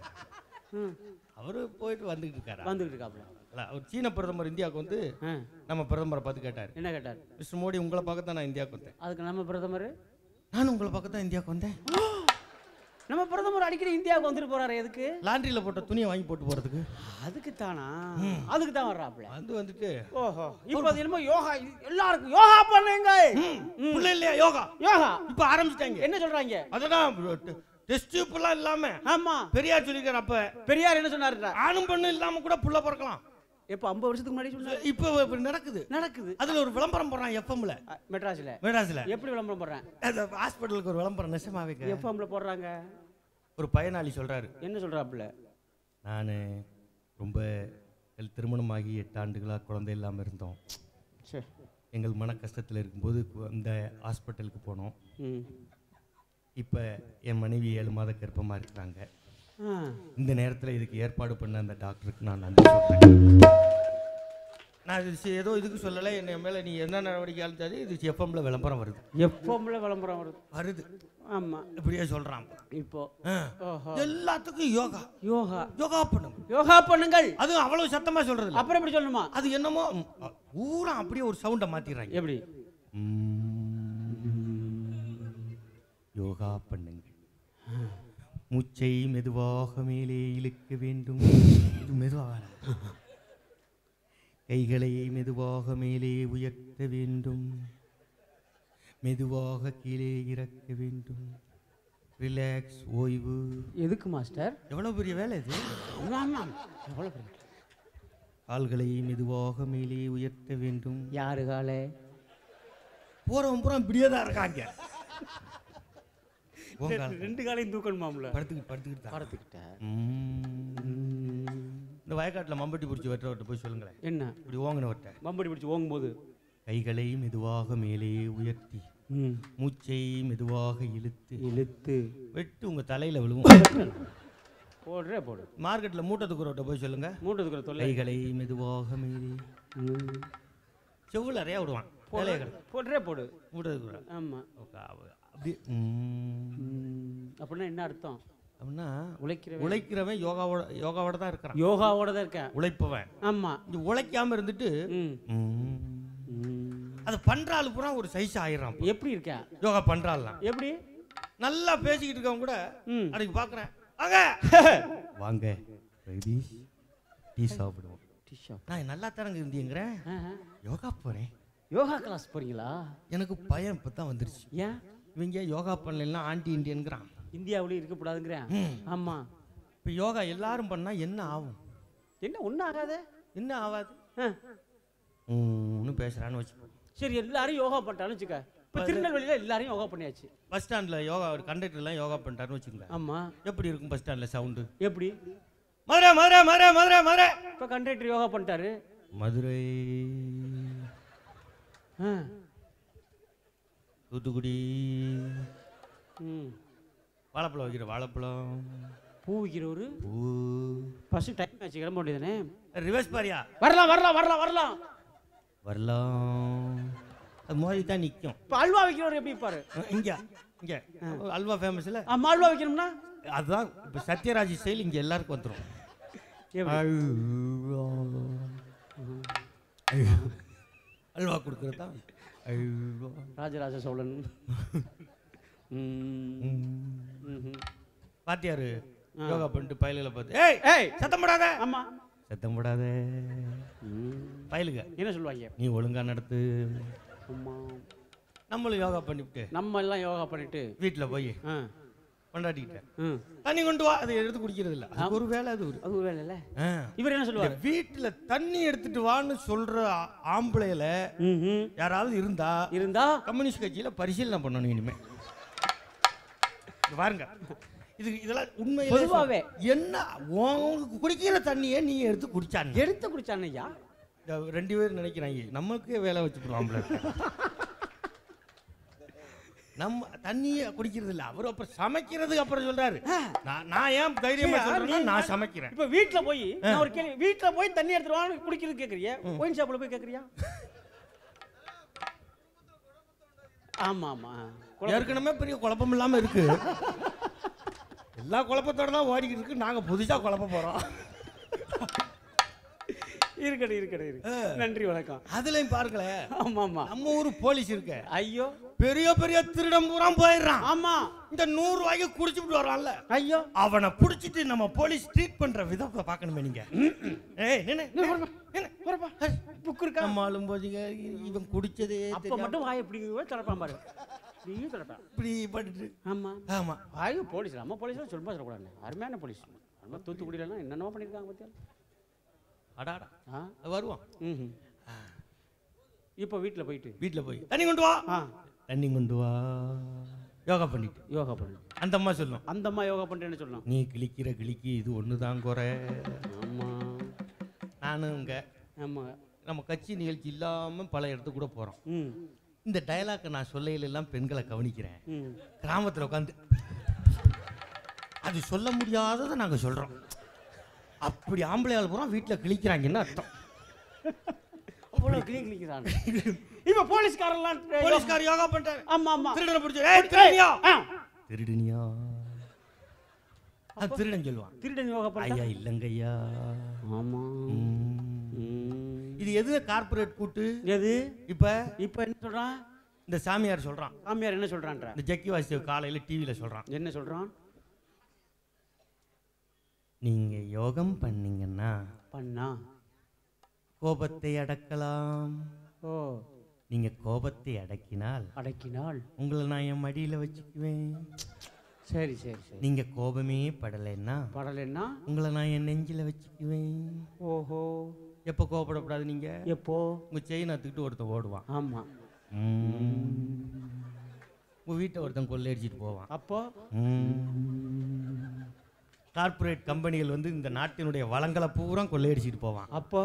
ம் அவரு போயிட்டு வந்துகிட்டு இருக்காரா வந்துகிட்டு இருக்காப்ல இல்ல, அவர் சீன பிரதமர் இந்தியாவுக்கு வந்து ஆ நம்ம பிரதமரை பார்த்து கேட்டாரு என்ன கேட்டார் மிஸ்டர் மோடி உங்களை பார்க்க தான் நான் இந்தியாவுக்கு வந்தேன் அதுக்கு நம்ம பிரதமர் நானும் உங்களை பார்க்க தான் இந்தியாவுக்கு வந்தேன் நம்ம பிரதமர் அடிக்கடி இந்தியாவுக்கு வந்துட்டு போறாரு எதுக்கு லாண்ட்ரியில் போட்ட துணியை வாங்கி போட்டு போறதுக்கு அதுக்கு தானா அதுக்கு தான் வர்றாப்ல வந்து வந்துட்டு ஓஹோ இப்போ அது என்னமோ யோகா இது எல்லாருக்கும் யோகா பண்ணுங்க பிள்ளை இல்லையா யோகா யோகா இப்போ ஆரம்பிச்சிட்டாங்க என்ன சொல்றாங்க அதெல்லாம் டெஸ்ட் இப்பெல்லாம் இல்லாம ஆமா பெரியார் சொல்லிருக்காரு அப்ப பெரியார் என்ன சொன்னாருடா ஆணும் பெண்ணும் இல்லாம கூட புள்ள பிறக்கலாம் எப்போ ஐம்பது வருஷத்துக்கு முன்னாடி சொன்னாரு இப்போ இப்படி நடக்குது நடக்குது அதுல ஒரு விளம்பரம் போடுறான் எஃப்எம்ல அ, மெட்ராஸ்ல மெட்ராஸ்ல எப்படி விளம்பரம் போடுறேன் அந்த ஹாஸ்பிட்டலுக்கு ஒரு விளம்பரம் நெசமாவே எஃப்எம்ல போடுறாங்க ஒரு பயனாளி சொல்றாரு என்ன சொல்றாப்புல நான் ரொம்ப எல் திருமணமாகி எட்டு ஆண்டுகளாக குழந்தை இல்லாமல் இருந்தோம் சரி எங்கள் மன கஷ்டத்தில் இருக்கும்போது கு- அந்த ஹாஸ்பிட்டலுக்கு போனோம் ம் இப்போ என் மனைவி ஏழு மாத கர்ப்பமாக இருக்கிறாங்க ஆ இந்த நேரத்தில் இதுக்கு ஏற்பாடு பண்ண அந்த டாக்டருக்கு நான் நன்றி சொல்கிறேன் நான் இது சி- ஏதோ இதுக்கு சொல்லலை என் மேலே நீ என்ன நடவடிக்கை அழுத்தாது இது எஃப்எம்ல விளம்பரம் வருது எஃப்எம்ல விளம்பரம் வருது வருது ஆமா இப்படியே சொல்கிறான் இப்போ ஆ. ஓஹோ எல்லாத்துக்கும் யோகா யோகா யோகா பண்ணுங்க யோகா பண்ணுங்கள் அதுவும் அவ்வளவு சத்தமாக சொல்கிறது இல்லை அப்புறம் எப்படி சொல்லணுமா அது என்னமோ ம், அ, பூரா அப்படியே ஒரு சவுண்டை மாத்திடுறாங்க எப்படி யோகா பண்ணுங்க மூச்சை மெதுவாக மேலே இழுக்க வேண்டும் இது மெதுவாக கைகளை மெதுவாக மேலே உயர்த்த வேண்டும் மெதுவாக கீழே இறக்க வேண்டும் ரிலாக்ஸ் ஓய்வு எதுக்கு மாஸ்டர் எவ்வளோ பெரிய வேலை இது ஆமா எவ்வளவு பெரிய- கால்களை மெதுவாக மேலே உயர்த்த வேண்டும் யாரு காலே போறவன் பூரா இப்படியே தான் இருக்காங்க உன் கால். ரெண்டு காலையும் தூக்கணுமாம்ல படுத்துக்கிட்டு படுத்துக்கிட்டு தான். படத்துக்கிட்ட ம். இந்த வயக்காட்டில் மம்பட்டி பிடிச்சி வெட்டுறவர்கிட்ட போய் சொல்லுங்களேன் என்ன இப்படி ஓங்கினவர்கிட்ட பம்படி பிடிச்சி ஓங்கும்போது கைகளை மெதுவாக மேலே உயர்த்தி ம் மூச்சை மெதுவாக இழுத்து இழுத்து வெட்டு உங்க தலையில விழுவும் போடுறே போடு மார்க்கெட்ல மூட்டை தூக்குறவர்கிட்ட போய் சொல்லுங்க மூட்டத்துக்குற தொல்லை கைகளை மெதுவாக மேலே ம். செவ்வளவு நிறையா விடுவான் வேலையை கடை போடுறே போடு மூட்டை தூக்குற ஆமா அப்படி ம். ம். அப்படின்னா என்ன அர்த்தம் அப்படின்னா உழைக்கிற உழைக்கிறவன் யோகாவோட யோகாவோட தான் இருக்கிறான் யோகாவோட தான் இருக்கேன் உழைப்பவன் ஆமா இங்க உழைக்காம இருந்துட்டு ம் ம். ம். அது பண்ற ஆளு பூரா ஒரு சைஸ் ஆயிடுறான் எப்படி இருக்கேன் யோகா பண்றாள்லாம் எப்படி நல்லா பேசிக்கிட்டு இருக்கவங்க கூட ம் அன்னைக்கு பார்க்குறேன் வாங்க வாங்க ஜெகதீஷ் டீ சாப்பிடுவோம் டிஷர்ட் நான் நல்லா தரங்க இருந்தீங்கிறேன் யோகா போறேன் யோகா கிளாஸ் போறீங்களா எனக்கு பயம் இப்போ தான் வந்துருச்சு ஏன் இவங்க யோகா பண்ணலாம் ஆன்டி இண்டியன்கிறான் இந்தியாவிலேயும் இருக்கக்கூடாதுங்கிறேன் ம். ஆமா இப்போ யோகா எல்லாரும் பண்ணா என்ன ஆகும் என்ன ஒன்றும் ஆகாதே என்ன ஆகாது ஆ. ஒன்றும் பேசுகிறான்னு வச்சுக்கோ சரி எல்லாரும் யோகா பண்ணிட்டாலும் வச்சுக்க இப்போ திருநெல்வேலியில் எல்லாரும் யோகா பண்ணியாச்சு பஸ் ஸ்டாண்டில் யோகா ஒரு கண்டக்டர்லாம் யோகா பண்ணிட்டாருன்னு வச்சுக்கோங்க ஆமா எப்படி இருக்கும் பஸ் ஸ்டாண்டில் சவுண்டு எப்படி மதுரை மதுரை மதுரை மதுரை மதுரை இப்போ கண்டக்டர் யோகா பண்ணிட்டாரு மதுரை ஆ. தூத்துக்குடி ம் வாழைப்பழம் வைக்கிற வாழைப்பழம் பூ விற்கிறவரு பூ ஃபஸ்ட்டு டைம் ஆச்சு கிளம்ப வேண்டியதானே ரிவர்ஸ் பாரியா வரலாம் வரலாம் வரலாம் வரலாம் வரலாம் அது மோதி தான் நிற்கும் இப்போ அல்வா வைக்கிறவர் எப்படி இருப்பாரு இங்கே இங்கே அல்வா ஃபேமஸில் ஆமா அல்வா வைக்கணும்னா அதுதான் இப்போ சத்யராஜ் ஸ்டைல் இங்கே எல்லாருக்கும் வந்துடும் எப்படி? அல்வா கொடுக்குறது தான் அல்வா ராஜராஜ சோழன் ம். ம்ஹும். பாத்தியாரு ஆ. யோகா பண்ணிட்டு பயலுகளை பார்த்து ஏய் ஏய் சத்தம் போடாத ஆமா சத்தம் போடாத ம். பயலுக என்ன சொல்லுவாங்க நீ ஒழுங்கா நடத்து அம்மா நம்மளும் யோகா பண்ணிவிட்டு நம்ம எல்லாம் யோகா பண்ணிட்டு வீட்டில் போய் ஆ கொண்டாடிக்கிட்டேன் ம் தண்ணி கொண்டு வா அதை எடுத்து குடிக்கிறது இல்ல அது ஒரு வேலை அது ஒரு அது ஒரு வேலை இல்லை ஆ. இவர் என்ன இந்த சொல்லுவார் வீட்டுல தண்ணி எடுத்துட்டு வான்னு சொல்ற ஆ- ஆம்பளையில ம் யாராவது இருந்தா இருந்தா கம்யூனிஸ்ட் கட்சியில பரிசீலனை பண்ணணும் இனிமே இங்க பாருங்க இது இதெல்லாம் உண்மையிலே பொதுவாவே. சொல்- என்ன உனக்கு குடிக்கிற தண்ணியை நீ எடுத்து குடிச்சாங்க எடுத்து குடிச்சான் ஐயா இந்த ரெண்டு பேரும் நினைக்கிறாங்க நமக்கே வேலை வச்சுருவாங்களே நம்ம தண்ணியை குடிக்கிறது இல்ல அவர் அப்புறம் சமைக்கிறதுக்கு அப்புறம் சொல்றாரு நான் நான் ஏன் தைரியமா சரி, சொல்றேன்னா நீ- நான் சமைக்கிறேன் இப்ப வீட்ல போய் நான் ஒரு கேள்வி வீட்ல போய் தண்ணி எடுத்துட்டு வான்னு குடிக்கிறது கேக்குறியா ஒயின் ஷாப்ல போய் கேக்குறியா ஆமா ஆமா குழப்பம். ஏற்கனவே பெரிய குழப்பம் இல்லாம இருக்கு எல்லா குழப்பத்தோட தான் ஓடிக்கிட்டு இருக்கு நாங்க புதுசா குழப்ப போறோம் இருக்கட்டும் இருக்கட்டும் இருக்கு நன்றி வணக்கம் அதுலயும் பாருங்களேன் ஆமா ஆமா நம்ம ஊர் போலீஸ் இருக்க ஐயோ பெரிய பெரிய திருடம் பூரா போயிடுறான் ஆமா இந்த நூறு ரூபாய்க்கு குடிச்சுட்டு வரான்ல ஐயோ அவனை புடிச்சிட்டு நம்ம போலீஸ் ட்ரீட் பண்ற விதத்தை பார்க்கணுமே நீங்க ஏய் நின்னு, நின்னு, நின்னு. புக் இருக்கா நம்ம ஆளும்போதுங்க இவன் குடிச்சதே அப்ப தெரியாம மட்டும் வாய் இப்படி திறப்பான் பாரு இப்படி திறப்பான் இப்படி பண்ணிட்டு ஆமா ஆமா வாய் போலீஸ் நம்ம போலீஸ் சொல்லுமா சொல்லக்கூடாது அருமையான போலீஸ் நம்ம தூத்துக்குடியிலலாம் என்னென்னவோ பண்ணியிருக்காங்க பார்த்தியா அடாடா ஆ அது வருவான் ம் இப்போ வீட்டில் போயிட்டு வீட்டுல போய் தண்ணி கொண்டு வா ஆ தண்ணி கொண்டு வா யோகா பண்ணிட்டு யோகா பண்ணு அந்த அம்மா சொல்லும் அந்த அம்மா யோகா பண்ணுறேன்னு சொல்லலாம் நீ கிழிக்கிற கிழிக்கு இது ஒன்று தான் குறை ஆமாம் நானும் இங்கே ஆமாம் நம்ம கட்சி நிகழ்ச்சி இல்லாமல் பல இடத்துக்கு கூட போகிறோம் ம் இந்த டயலாக்கை நான் சொல்லையில எல்லாம் பெண்களை கவனிக்கிறேன் ம் கிராமத்தில் உட்காந்து அது சொல்ல முடியாததை நாங்கள் சொல்கிறோம் அப்படி ஆம்பளை ஆள் பூரா வீட்டில் கிழிக்கிறாங்கன்னு அர்த்தம் அவ்வளோ கிளி கிளிக்கிறான் இப்போ போலீஸ்காரெல்லாம் போலீஸ்கார் யோகா பண்ணிட்டாரு ஆமாம் ஆமாம் திருடனை பிடிச்சி ஏய் திருடனியா ஆ திருடனியா அது திருடன் சொல்லுவான் திருடன் யோகா பண்ண ஐயா இல்லைங்க ஐயா ஆமாம் ம். ம். இது எது கார்ப்பரேட் கூட்டு எது இப்போ இப்போ என்ன சொல்கிறான் இந்த சாமியார் சொல்கிறான் சாமியார் என்ன சொல்கிறான்ற இந்த ஜக்கி வாசி காலையில் டிவியில் சொல்கிறான் என்ன சொல்கிறான் நீங்கள் யோகம் பண்ணீங்கன்னா பண்ணா கோபத்தை அடக்கலாம் ஓ நீங்கள் கோபத்தை அடக்கினால் அடக்கினாள் உங்களை நான் என் மடியில் வச்சுக்குவேன் சரி சரி சரி நீங்கள் கோபமே படலைன்னா படலைன்னா உங்களை நான் என் நெஞ்சில் வச்சுக்குவேன் ஓஹோ எப்போ கோபப்படக்கூடாது நீங்கள் எப்போ உங்கள் செயின் அத்துக்கிட்டு ஒருத்தன் ஓடுவான் ஆமாம் உங்கள் வீட்டை ஒருத்தன் கொள்ளையடிச்சிட்டு போவான் அப்போ கார்ப்பரேட் கம்பெனிகள் வந்து இந்த நாட்டினுடைய வளங்களை பூரா கொள்ளையடிச்சிட்டு போவான் அப்போ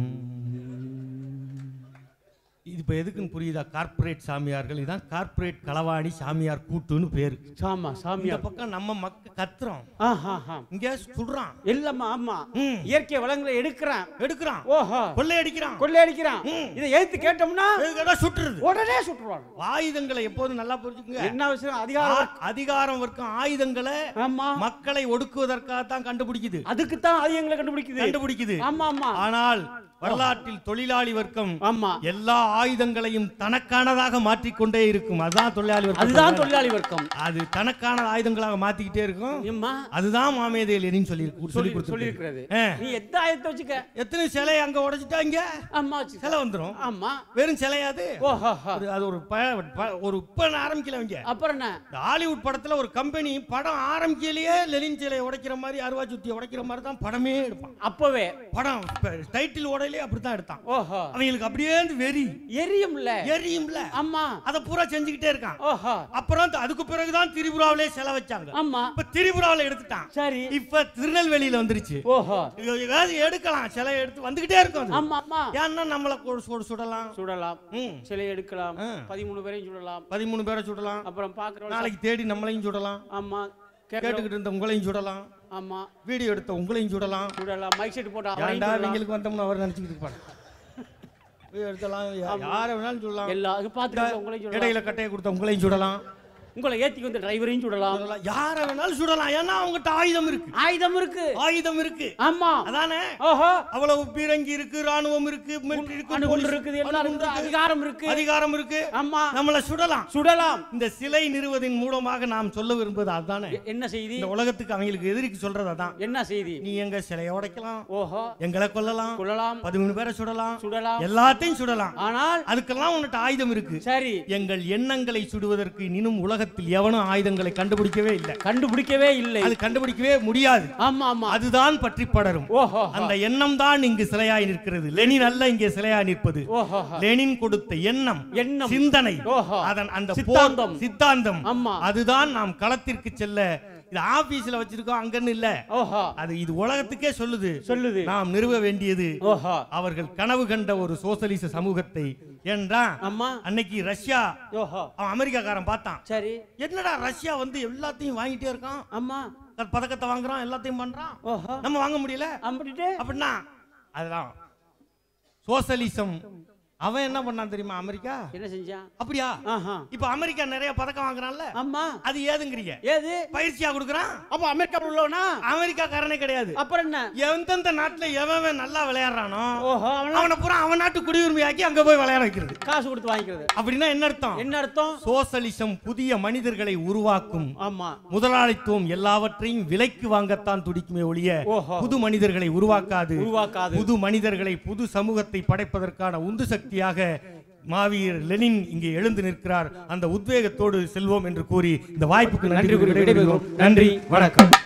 இது இப்போ எதுக்குன்னு புரியுதா கார்ப்பரேட் சாமியார்கள் இதான் கார்ப்பரேட் களவாணி சாமியார் கூட்டுன்னு பேரு சாமா இந்த சாமியார் பக்கம் நம்ம மக்க கத்துறோம் ஆஹா ஆ இங்க சுடுறான் இல்லம்மா ஆமா ம். இயற்கை வளங்களை எடுக்கிறான் எடுக்கிறான் ஓஹோ கொள்ளையடிக்கிறான் கொள்ளையடிக்கிறான் ம். இதை எழுத்து கேட்டோம்னா எதுக்கடா சுட்டுறது உடனே சுட்டுருவாங்க ஆயுதங்களை எப்போதும் நல்லா புரிஞ்சுக்குங்க என்ன விஷயம் அதிகாரம் ஆ- அதிகாரம் இருக்கும் ஆயுதங்களை ஆமா மக்களை ஒடுக்குவதற்காக தான் கண்டுபிடிக்குது அதுக்கு தான் அது எங்களை கண்டுபிடிக்குது கண்டுபிடிக்குது ஆமா ஆமா ஆனால் வரலாற்றில் தொழிலாளி வர்க்கம் ஆமா எல்லா ஆயுதங்களையும் தனக்கானதாக மாற்றிக்கொண்டே இருக்கும் அதுதான் தொழிலாளி வர்க்கம் அதுதான் தொழிலாளி வர்க்கம் அது தனக்கான ஆயுதங்களாக மாத்திக்கிட்டே இருக்கும் ஏம்மா அதுதான் மாமேதை லெனின் சொல்லி சொல்லி சொல்லி கொடுத்து சொல்லியிருக்கிறது ஆ. நீ எந்த ஆயத்தை வச்சுக்க எத்தனை சிலை அங்க உடைச்சிட்டாங்க ஆமா வச்சுக்க சிலை வந்துரும் ஆமா வெறும் சிலையாது ஓஹோ அது அது ஒரு ப- ப- ஒரு இப்ப ஆரம்பிக்கல அவங்க அப்புறம் என்ன இந்த ஹாலிவுட் படத்துல ஒரு கம்பெனி படம் ஆரம்பிக்கலையே லெனின் சிலையை உடைக்கிற மாதிரி அருவா சுத்தியை உடைக்கிற மாதிரி தான் படமே எடுப்பான் அப்பவே படம் டைட்டில் உடையிலே அப்படித்தான் எடுத்தான் ஓஹோ அவங்களுக்கு அப்படியே இந்த வெறி எரியும்ல எரியும்ல ஆமா அத பூரா செஞ்சுக்கிட்டே இருக்கான் ஓஹோ அப்புறம் த- அதுக்கு பிறகுதான் திரிபுராவிலே செல வச்சாங்க ஆமா இப்ப திரிபுராவில எடுத்துட்டான் சரி இப்ப திருநெல்வேலியில வந்துருச்சு ஓஹோ ஏதாவது எடுக்கலாம் சிலை எடுத்து வந்துகிட்டே இருக்கும் அது. ஆமா ஆமா ஏன்னா நம்மள கொ- சுட- சுடலாம் சுடலாம் ம். சிலை எடுக்கலாம் ஆ. பதிமூணு பேரையும் சுடலாம் பதிமூணு பேரை சுடலாம் அப்புறம் பாக்குறோம் நாளைக்கு தேடி நம்மளையும் சுடலாம் ஆமா கேட்கறோம் கேட்டுக்கிட்டு இருந்த உங்களையும் சுடலாம் ஆமா வீடியோ எடுத்த உங்களையும் சுடலாம் சுடலாம் மைக் செட் போட்டு அவரையும் ஏன்டா சுடலாம். இவங்களுக்கு வந்தோம்னு அவர் நினைச்சுக்கிட்டு இருப்பாங்க வீடியோ எடுத்தலாம் யா- யாரை வேணாலும் சொல்லலாம் எல்லா இது பார்த்துட்டு உங்களையும் சுடலாம் இடையில கட்டையை கொடுத்த உங்களையும் சுடலாம் உங்களை ஏத்திக்கு வந்த டிரைவரையும் சுடலாம் சுடலாம். யாரை வேணாலும் சுடலாம் ஏன்னா அவங்ககிட்ட ஆயுதம் இருக்கு ஆயுதம் இருக்கு ஆயுதம் இருக்கு ஆமா அதானே ஓஹோ அவ்வளவு பீரங்கி இருக்கு ராணுவம் இருக்கு military இருக்கு, அணுகுண்டு police இருக்குது எல்லாம் அணுகுண்டு இருக்குது இருக்கு, அதிகாரம் இருக்கு அதிகாரம் இருக்கு ஆமா நம்மள சுடலாம் சுடலாம் இந்த சிலை நிறுவதின் மூலமாக நாம் சொல்ல விரும்புவது அதுதானே எ- என்ன செய்தி இந்த உலகத்துக்கு அவங்களுக்கு எதிரிக்கு சொல்றது அதான் என்ன செய்தி நீ எங்க சிலையை உடைக்கலாம் ஓஹோ எங்களை கொல்லலாம் கொள்ளலாம் பதிமூணு பேரை சுடலாம் சுடலாம் எல்லாத்தையும் சுடலாம் ஆனால் அதுக்கெல்லாம் உன்கிட்ட ஆயுதம் இருக்கு சரி எங்கள் எண்ணங்களை சுடுவதற்கு இன்னும் உலகத்தில் எவனும் ஆயுதங்களை கண்டுபிடிக்கவே இல்லை கண்டுபிடிக்கவே இல்லை அது கண்டுபிடிக்கவே முடியாது ஆமா ஆமா அதுதான் பற்றி படரும் ஓஹோ அந்த எண்ணம் தான் இங்கு சிலையாய் நிற்கிறது லெனின் அல்ல இங்கே சிலையாய் நிற்பது ஓஹோ லெனின் கொடுத்த எண்ணம் எண்ணம் சிந்தனை ஓஹோ. அதன் அந்த போர் சித்தாந்தம். சித்தாந்தம் ஆமா. அதுதான் நாம் களத்திற்கு செல்ல இது ஆபீஸ்ல வச்சிருக்கோம் அங்கன்னு இல்ல ஓஹோ அது இது உலகத்துக்கே சொல்லுது சொல்லுது நாம் நிறுவ வேண்டியது ஓஹோ அவர்கள் கனவு கண்ட ஒரு சோசலிச சமூகத்தை என்றா ஆமா அன்னைக்கு ரஷ்யா ஓஹோ அவன் அமெரிக்காக்காரன் பார்த்தான் சரி என்னடா ரஷ்யா வந்து எல்லாத்தையும் வாங்கிட்டே இருக்கான் ஆமா பதக்கத்தை வாங்குறான் எல்லாத்தையும் பண்றான் ஓஹோ நம்ம வாங்க முடியல அப்படின்ட்டு அப்படின்னா அதுதான் சோசலிசம் அவன் என்ன பண்ணான் தெரியுமா அமெரிக்கா என்ன செஞ்சான் அப்படியா ஆஹா இப்ப அமெரிக்கா நிறைய பதக்கம் வாங்குறான்ல ஆமா அது ஏதுங்கிறீங்க ஏது பயிற்சியா கொடுக்குறான் அப்ப அமெரிக்காவில் உள்ளவனா அமெரிக்கா காரனே கிடையாது அப்புறம் என்ன எந்தெந்த நாட்டுல எவன் எவன் நல்லா விளையாடுறானோ ஓஹோ அவன அவனை பூரா அவன் நாட்டு குடியுரிமை ஆக்கி அங்க போய் விளையாட வைக்கிறது காசு கொடுத்து வாங்கிக்கிறது அப்படின்னா என்ன அர்த்தம் என்ன அர்த்தம் சோசலிசம் புதிய மனிதர்களை உருவாக்கும் ஆமா முதலாளித்துவம் எல்லாவற்றையும் விலைக்கு வாங்கத்தான் துடிக்குமே ஒழிய ஓஹோ. புது மனிதர்களை உருவாக்காது உருவாக்காது புது மனிதர்களை புது சமூகத்தை படைப்பதற்கான உந்து சக்தியாக மாவீர் லெனின் இங்கே எழுந்து நிற்கிறார் அந்த உத்வேகத்தோடு செல்வோம் என்று கூறி இந்த வாய்ப்புக்கு நன்றி கூறி விடைபெறுகிறோம் நன்றி வணக்கம்